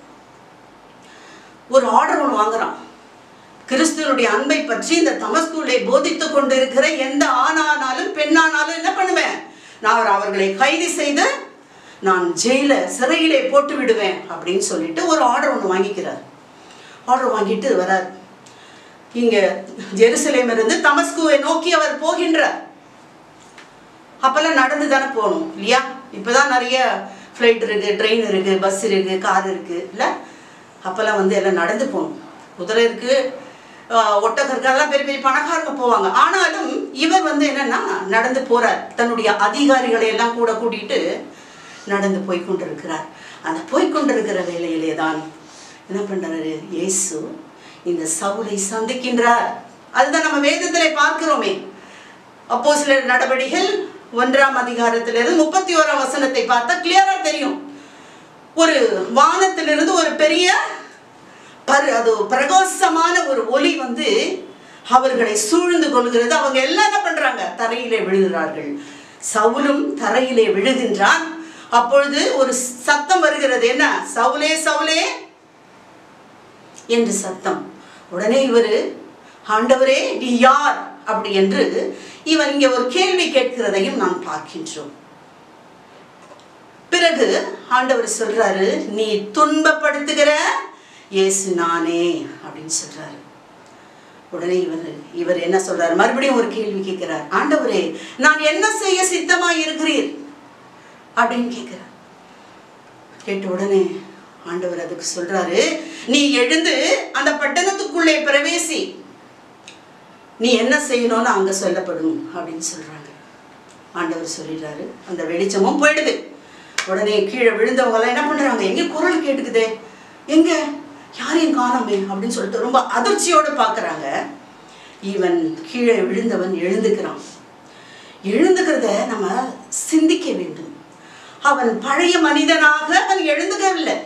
ஒரு ஆர்டர் ஒன்று வாங்குறான் கிறிஸ்துவனுடைய அன்பை பற்றி இந்த தமஸ்குலை போதித்து கொண்டிருக்கிற எந்த ஆணானாலும் பெண்ணானாலும் என்ன பண்ணுவேன் நான் அவர்களை கைது செய்து நான் ஜெயில சிறையிலே போட்டு விடுவேன் அப்படின்னு சொல்லிட்டு ஒரு ஆர்டர் ஒன்று வாங்கிக்கிறார் ஆர்டர் வாங்கிட்டு வரார் இங்க ஜெருசலேம் இருந்து தமஸ்குவை நோக்கி அவர் போகின்றார் அப்பெல்லாம் நடந்து தானே போகணும் இல்லையா இப்போதான் நிறைய ஃப்ளைட் இருக்கு ட்ரெயின் இருக்கு பஸ் இருக்கு கார் இருக்கு இல்லை அப்பெல்லாம் வந்து எல்லாம் நடந்து போகணும் குதிரை இருக்கு ஆஹ் ஒட்டகம் இருக்கு அதெல்லாம் பெரிய பெரிய பணக்காரங்க போவாங்க ஆனாலும் இவர் வந்து என்னன்னா நடந்து போறார் தன்னுடைய அதிகாரிகளை எல்லாம் கூட கூட்டிட்டு நடந்து போய் கொண்டிருக்கிறார் அந்த போய் கொண்டிருக்கிற வேலையிலே தான் என்ன பண்றாரு இயேசு இந்த சவுலை சந்திக்கின்றார் அதுதான் நம்ம வேதத்திலே பார்க்கிறோமே அப்போ சில நடவடிக்கைகள் ஒன்றாம் அதிகாரத்திலிருந்து முப்பத்தி ஓராம் வசனத்தை பார்த்தா கிளியரா தெரியும் ஒரு வானத்திலிருந்து ஒரு பெரிய பரு அது பிரகாசமான ஒரு ஒளி வந்து அவர்களை சூழ்ந்து கொள்கிறது அவங்க எல்லாம் என்ன பண்றாங்க தரையிலே விழுகிறார்கள் சவுலும் தரையிலே விழுகின்றான் அப்பொழுது ஒரு சத்தம் வருகிறது என்ன சவுலே சவுலே என்று சத்தம் உடனே இவரு ஆண்டவரே நீ யார் அப்படி என்று இவன் இங்கே ஒரு கேள்வி கேட்கிறதையும் நாம் பார்க்கின்றோம் பிறகு ஆண்டவர் சொல்றாரு நீ துன்பப்படுத்துகிற இயேசு நானே அப்படின்னு சொல்றாரு உடனே இவர் இவர் என்ன சொல்றாரு மறுபடியும் ஒரு கேள்வி கேட்கிறார் ஆண்டவரே நான் என்ன செய்ய சித்தமாய் இருக்கிறீர் அப்படின்னு கேட்கிறார் கேட்ட உடனே ஆண்டவர் அதுக்கு சொல்றாரு நீ எழுந்து அந்த பட்டணத்துக்குள்ளே பிரவேசி நீ என்ன செய்யணும்னு அங்க சொல்லப்படும் அப்படின்னு சொல்றாங்க ஆண்டவர் சொல்லிடுறாரு அந்த வெளிச்சமும் போயிடுது உடனே கீழே விழுந்தவங்க எல்லாம் என்ன பண்றாங்க எங்க குரல் கேட்டுக்குதே எங்க யாரையும் காணோமே அப்படின்னு சொல்லிட்டு ரொம்ப அதிர்ச்சியோட பார்க்கறாங்க இவன் கீழே விழுந்தவன் எழுந்துக்கிறான் எழுந்துக்கிறத நம்ம சிந்திக்க வேண்டும் அவன் பழைய மனிதனாக அவன் எழுந்துக்கவில்லை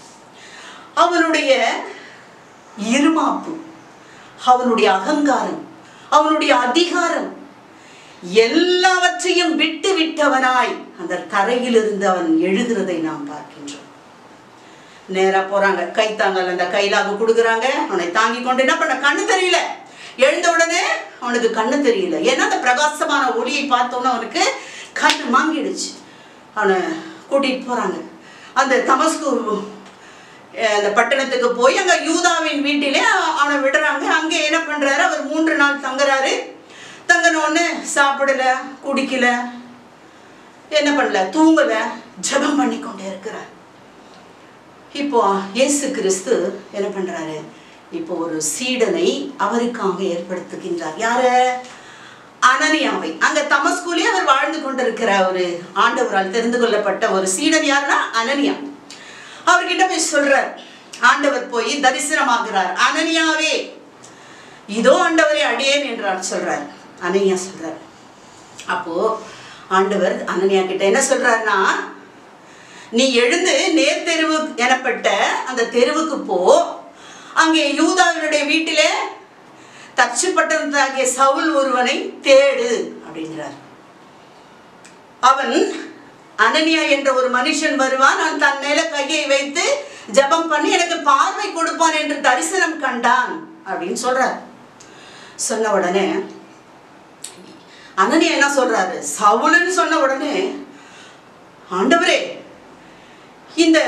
அவனுடைய இருமாப்பு அவனுடைய அகங்காரம் அவனுடைய அதிகாரம் எல்லாவற்றையும் விட்டு விட்டவனாய் அந்த தரையில் இருந்து அவன் எழுகிறதை நாம் பார்க்கின்றோம் நேரா போறாங்க கைத்தாங்கல் அந்த கைலாக கொடுக்குறாங்க அவனை தாங்கி கொண்டு என்ன பண்ண கண்ணு தெரியல எழுந்த உடனே அவனுக்கு கண்ணு தெரியல ஏன்னா அந்த பிரகாசமான ஒளியை பார்த்தோன்னே அவனுக்கு கண்ணு மாங்கிடுச்சு அவனை கூட்டிட்டு போறாங்க அந்த தமஸ்கு அஹ், அந்த பட்டணத்துக்கு போய் அங்க யூதாவின் வீட்டிலே அ- அவனை விடுறாங்க அங்கே என்ன பண்றாரு அவர் மூன்று நாள் தங்குறாரு தங்கினோடனே சாப்பிடல குடிக்கல என்ன பண்ணல தூங்கல ஜெபம் பண்ணி கொண்டே இருக்கிறார் இப்போ இயேசு கிறிஸ்து என்ன பண்றாரு இப்போ ஒரு சீடனை அவருக்காக ஏற்படுத்துகின்றார் யாரு அனனியாவை அங்க தமஸ்குலே அவர் வாழ்ந்து கொண்டிருக்கிற ஒரு ஆண்டவரால் தெரிந்து கொள்ளப்பட்ட ஒரு சீடன் யாருன்னா அனனியா அவர்கிட்ட போய் சொல்றார் ஆண்டவர் போய் தரிசனமாகிறார் அனனியாவே இதோ ஆண்டவரே அடியேன் என்றார் சொல்றார் அனனியா சொல்றார் அப்போ ஆண்டவர் அனனியா கிட்ட என்ன சொல்றாருன்னா நீ எழுந்து நேர் தெருவு எனப்பட்ட அந்த தெருவுக்கு போ அங்கே யூதாவினுடைய வீட்டிலே தச்சுப்பட்டதாகிய சவுல் ஒருவனை தேடு அப்படிங்கிறார் அவன் அனனியா என்ற ஒரு மனுஷன் வருவான் அவன் தன் மேல கையை வைத்து ஜெபம் பண்ணி எனக்கு பார்வை கொடுப்பான் என்று தரிசனம் கண்டான் அப்படின்னு சொல்றார் சொன்ன உடனே அனனியா என்ன சொல்றாரு சவுலுன்னு சொன்ன உடனே ஆண்டவரே இந்த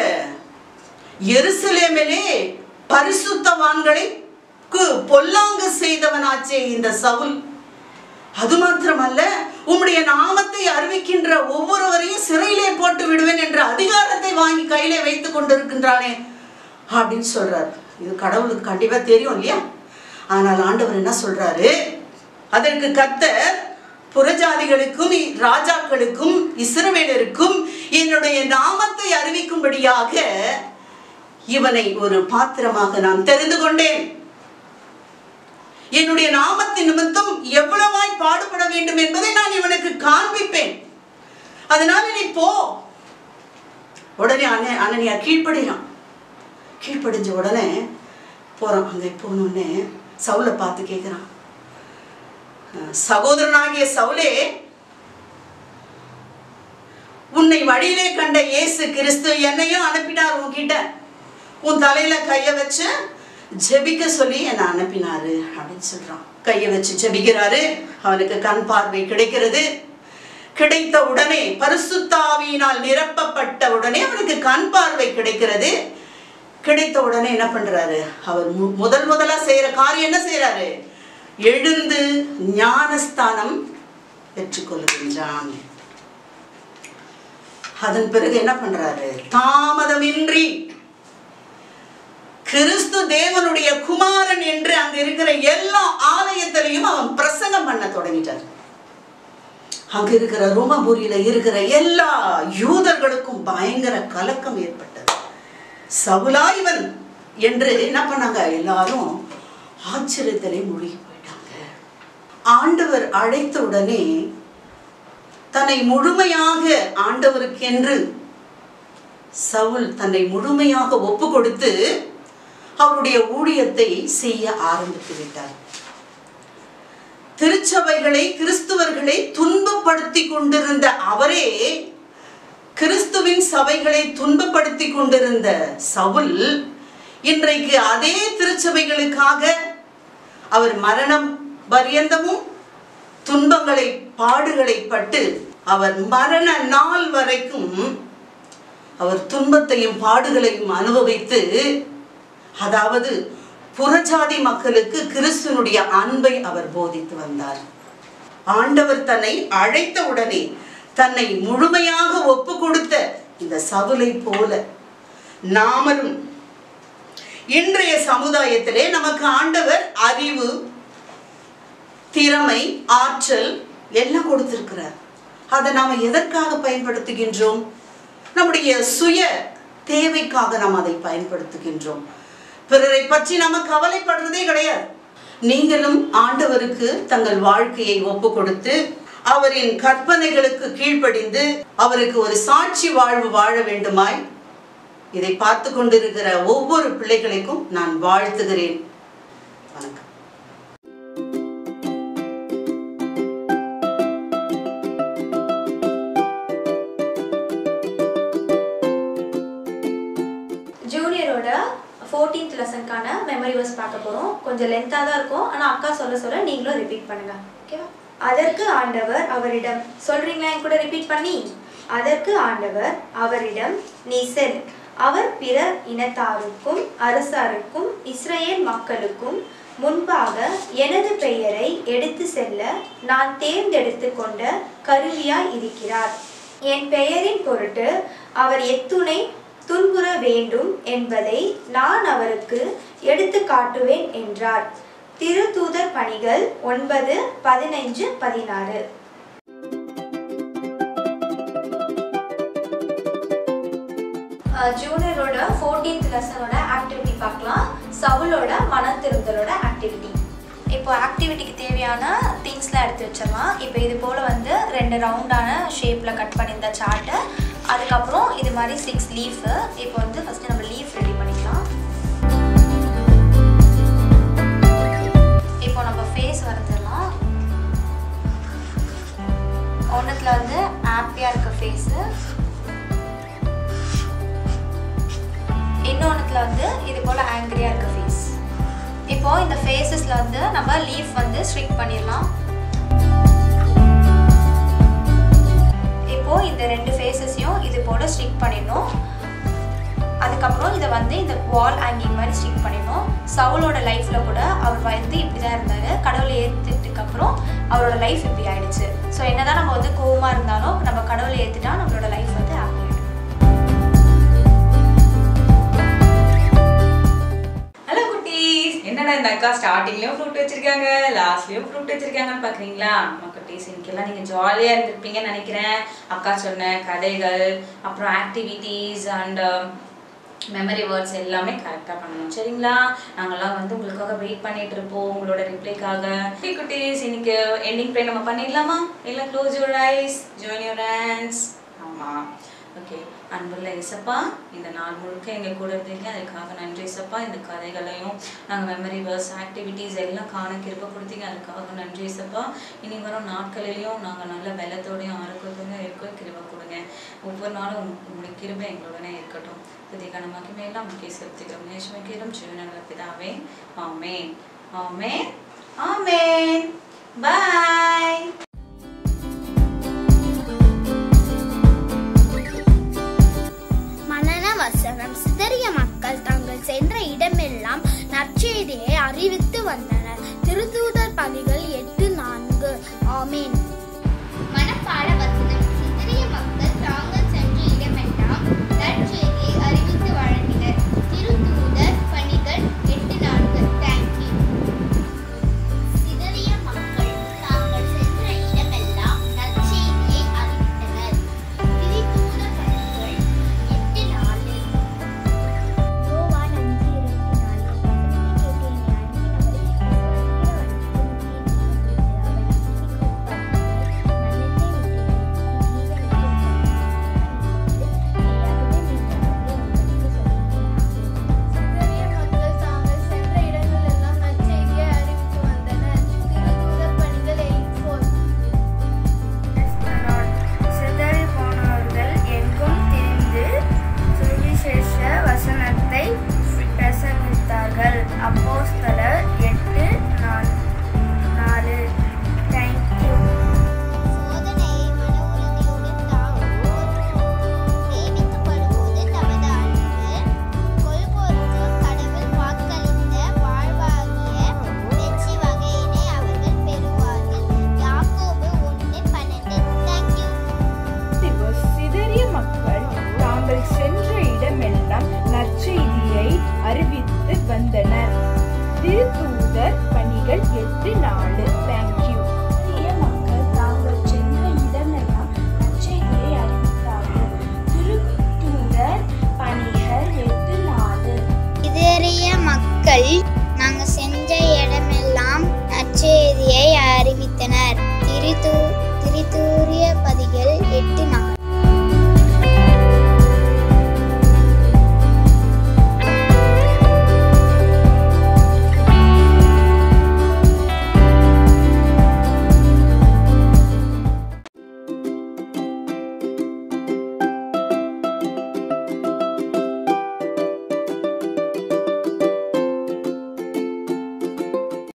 எருசலேமிலே பரிசுத்தவான்களை பொல்லாங்கு செய்தவனாச்சே இந்த சவுல் அது மாத்திரமல்ல உம்முடைய நாமத்தை அறிவிக்கின்ற ஒவ்வொருவரையும் சிறையிலே போட்டு விடுவேன் என்ற அதிகாரத்தை வாங்கி கையிலே வைத்துக் கொண்டிருக்கின்றானே அப்படின்னு சொல்றார் இது கடவுளுக்கு கண்டிப்பா தெரியும் இல்லையா ஆனால் ஆண்டவர் என்ன சொல்றாரு அதற்கு கர்த்தர் புறஜாதிகளுக்கும் இ- ராஜாக்களுக்கும் இஸ்ரவேலருக்கும் என்னுடைய நாமத்தை அறிவிக்கும்படியாக இவனை ஒரு பாத்திரமாக நான் தெரிந்து கொண்டேன் என்னுடைய நாமத்தின் நிமித்தம் எவ்வளவாய் பாடுபட வேண்டும் என்பதை நான் இவனுக்கு காண்பிப்பேன் அதனால நீ போ உடனே அண்ணன் அண்ணனியா கீழ்ப்படிறான் கீழ்ப்படிஞ்ச உடனே போறான் அங்கே போனோடனே சவுலை பார்த்து கேட்குறான் சகோதரனாகிய சவுலே உன்னை வழியிலே கண்ட இயேசு கிறிஸ்து என்னையும் அனுப்பினார் உன்கிட்ட உன் தலையில கைய வச்சு ஜெபிக்க சொல்லி என்னை அனுப்பினாரு அப்படின்னு சொல்றான் கைய வச்சு ஜெபிக்கிறாரு அவனுக்கு கண் பார்வை கிடைக்கிறது கிடைத்த உடனே பரிசுத்தாவியினால் நிரப்பப்பட்ட உடனே அவனுக்கு கண் பார்வை கிடைக்கிறது கிடைத்த உடனே என்ன பண்றாரு அவர் மு- முதல் முதலா செய்யற காரியம் என்ன செய்யறாரு எழுந்து ஞானஸ்தானம் பெற்றுக்கொள்கின்றான் அதன் பிறகு என்ன பண்றாரு தாமதமின்றி கிறிஸ்து தேவனுடைய குமாரன் என்று அங்க இருக்கிற எல்லா ஆலயத்திலையும் அவன் பிரசங்கம் பண்ண தொடங்கிட்டார் அங்க இருக்கிற ரோமபுரியில இருக்கிற எல்லா யூதர்களுக்கும் பயங்கர கலக்கம் ஏற்பட்டது சவுலா இவன் என்று என்ன பண்ணாங்க எல்லாரும் ஆச்சரியத்திலே மூழ்கி போயிட்டாங்க ஆண்டவர் அழைத்த உடனே தன்னை முழுமையாக ஆண்டவருக்கென்று சவுல் தன்னை முழுமையாக ஒப்பு கொடுத்து அவருடைய ஊழியத்தை செய்ய ஆரம்பித்து விட்டார் திருச்சபைகளை கிறிஸ்துவர்களை துன்பப்படுத்தி கொண்டிருந்த அவரே கிறிஸ்துவின் சபைகளை துன்பப்படுத்தி கொண்டிருந்த சவுல் இன்றைக்கு அதே திருச்சபைகளுக்காக அவர் மரணம் பரியந்தமும் துன்பங்களை பாடுகளை பட்டு அவர் மரண நாள் வரைக்கும் அவர் துன்பத்தையும் பாடுகளையும் அனுபவித்து அதாவது புறஜாதி மக்களுக்கு கிறிஸ்துவனுடைய அன்பை அவர் போதித்து வந்தார் ஆண்டவர் தன்னை அழைத்த உடனே தன்னை முழுமையாக ஒப்பு கொடுத்த இந்த சவுலை போல நாமலும் இன்றைய சமுதாயத்திலே நமக்கு ஆண்டவர் அறிவு திறமை ஆற்றல் எல்லாம் கொடுத்திருக்கிறார் அதை நாம எதற்காக பயன்படுத்துகின்றோம் நம்முடைய சுய தேவைக்காக நாம் அதை பயன்படுத்துகின்றோம் பிறரை பற்றி நாம கவலைப்படுறதே கிடையாது நீங்களும் ஆண்டவருக்கு தங்கள் வாழ்க்கையை ஒப்பு கொடுத்து அவரின் கற்பனைகளுக்கு கீழ்ப்படிந்து அவருக்கு ஒரு சாட்சி வாழ்வு வாழ வேண்டுமாய் இதை பார்த்து கொண்டிருக்கிற ஒவ்வொரு பிள்ளைகளுக்கும் நான் வாழ்த்துகிறேன் வணக்கம் ஜூனியரோட ஃபோர்டீன்த் லெசனுக்கான மெமரி வர்ஸ் பார்க்க போகிறோம் கொஞ்சம் லென்த்தாக தான் இருக்கும் ஆனால் அக்கா சொல்ல சொல்ல நீங்களும் ரிப்பீட் பண்ணுங்க ஓகேவா அதற்கு ஆண்டவர் அவரிடம் சொல்றீங்களா என் கூட ரிப்பீட் பண்ணி அதற்கு ஆண்டவர் அவரிடம் நீ செல் அவர் பிற இனத்தாருக்கும் அரசாருக்கும் இஸ்ரேல் மக்களுக்கும் முன்பாக எனது பெயரை எடுத்து செல்ல நான் தேர்ந்தெடுத்து கொண்ட கருவியாய் இருக்கிறார் என் பெயரின் பொருட்டு அவர் எத்துணை துன்புற வேண்டும் என்பதை நான் அவருக்கு எடுத்து காட்டுவேன் என்றார் திருத்தூதர் பணிகள் ஒன்பது பதினைஞ்சு பதினாறு ஜூனியரோட ஃபோர்டீன்த் லெசனோட ஆக்டிவிட்டி பார்க்கலாம் சவுலோட மனம் திருந்தலோட ஆக்டிவிட்டி இப்போ ஆக்டிவிட்டிக்கு தேவையான திங்ஸ்லாம் எடுத்து வச்சிடலாம் இப்போ இது போல் வந்து ரெண்டு ரவுண்டான ஷேப்பில் கட் பண்ணியிருந்த சார்ட்டு அதுக்கப்புறம் இது மாதிரி சிக்ஸ் லீஃபு இப்போ வந்து ஃபஸ்ட்டு நம்ம லீஃப் ரெடி பண்ணிக்கலாம் இப்போ நம்ம ஃபேஸ் வரைஞ்சிடலாம் ஒன்றுத்தில் வந்து ஹாப்பியாக இருக்க ஃபேஸு இன்னொன்றுத்தில் வந்து இது போல் ஆங்கிரியாக இருக்க ஃபேஸ் இப்போ இந்த ஃபேஸஸில் வந்து நம்ம லீஃப் வந்து ஸ்ட்ரிக் பண்ணிடலாம் இப்போ இந்த ரெண்டு ஃபேஸஸையும் இது போல் ஸ்ட்ரிக் பண்ணிடணும் அதுக்கப்புறம் இதை வந்து இந்த வால் ஹேங்கிங் மாதிரி ஸ்டிக் பண்ணிடணும் சவுலோட லைஃப்பில் கூட அவர் வந்து இப்படி தான் இருந்தார் கடவுளை ஏற்றுட்டுக்கு அப்புறம் அவரோட லைஃப் இப்படி ஆயிடுச்சு ஸோ என்னதான் நம்ம வந்து கோவமாக இருந்தாலும் நம்ம கடவுளை ஏற்றுட்டா நம்மளோட லைஃப் வந்து ஹாப்பி ஆகிடும் ஹலோ அக்கா ஸ்டார்டிங்லயும் ஃப்ரூட் வச்சிருக்காங்க லாஸ்ட்லயும் ஃப்ரூட் வச்சிருக்காங்கன்னு பாக்குறீங்களா நம்ம குட்டீஸ் இன்னைக்கெல்லாம் நீங்க ஜாலியா இருந்திருப்பீங்கன்னு நினைக்கிறேன் அக்கா சொன்ன கதைகள் அப்புறம் ஆக்டிவிட்டீஸ் அண்ட் மெமரி வேர்ட்ஸ் எல்லாமே கரெக்டாக பண்ணணும் சரிங்களா நாங்கெல்லாம் வந்து உங்களுக்காக வெயிட் பண்ணிட்டு இருப்போம் உங்களோட ரிப்ளைக்காக ஓகே குட்டீஸ் இன்னைக்கு எண்டிங் ப்ரே நம்ம பண்ணிடலாமா இல்லை close your eyes join your hands ஆமாம் ஓகே அன்புள்ள இசப்பா இந்த நாள் முழுக்க எங்கள் கூட இருந்தீங்க அதுக்காக நன்றி இசப்பா இந்த கதைகளையும் நாங்கள் மெமரி வேர்ஸ் ஆக்டிவிட்டீஸ் எல்லாம் காண கிருப்ப கொடுத்தீங்க அதுக்காக நன்றி இசப்பா இனி வரும் நாட்களிலையும் நாங்கள் நல்ல வெள்ளத்தோடையும் ஆரோக்கியத்தோடையும் இருக்க கிருபை கொடுங்க ஒவ்வொரு நாளும் உங்க- உங்களுடைய கிருபை எங்களுடனே இருக்கட்டும் புதிய கணமாக்கி மேலாம் முக்கிய செலுத்துகிறோம் நேஷ்மக்கிரம் ஜீவனங்கள பிதாவே ஆமேன் ஆமேன் ஆமேன் பாய்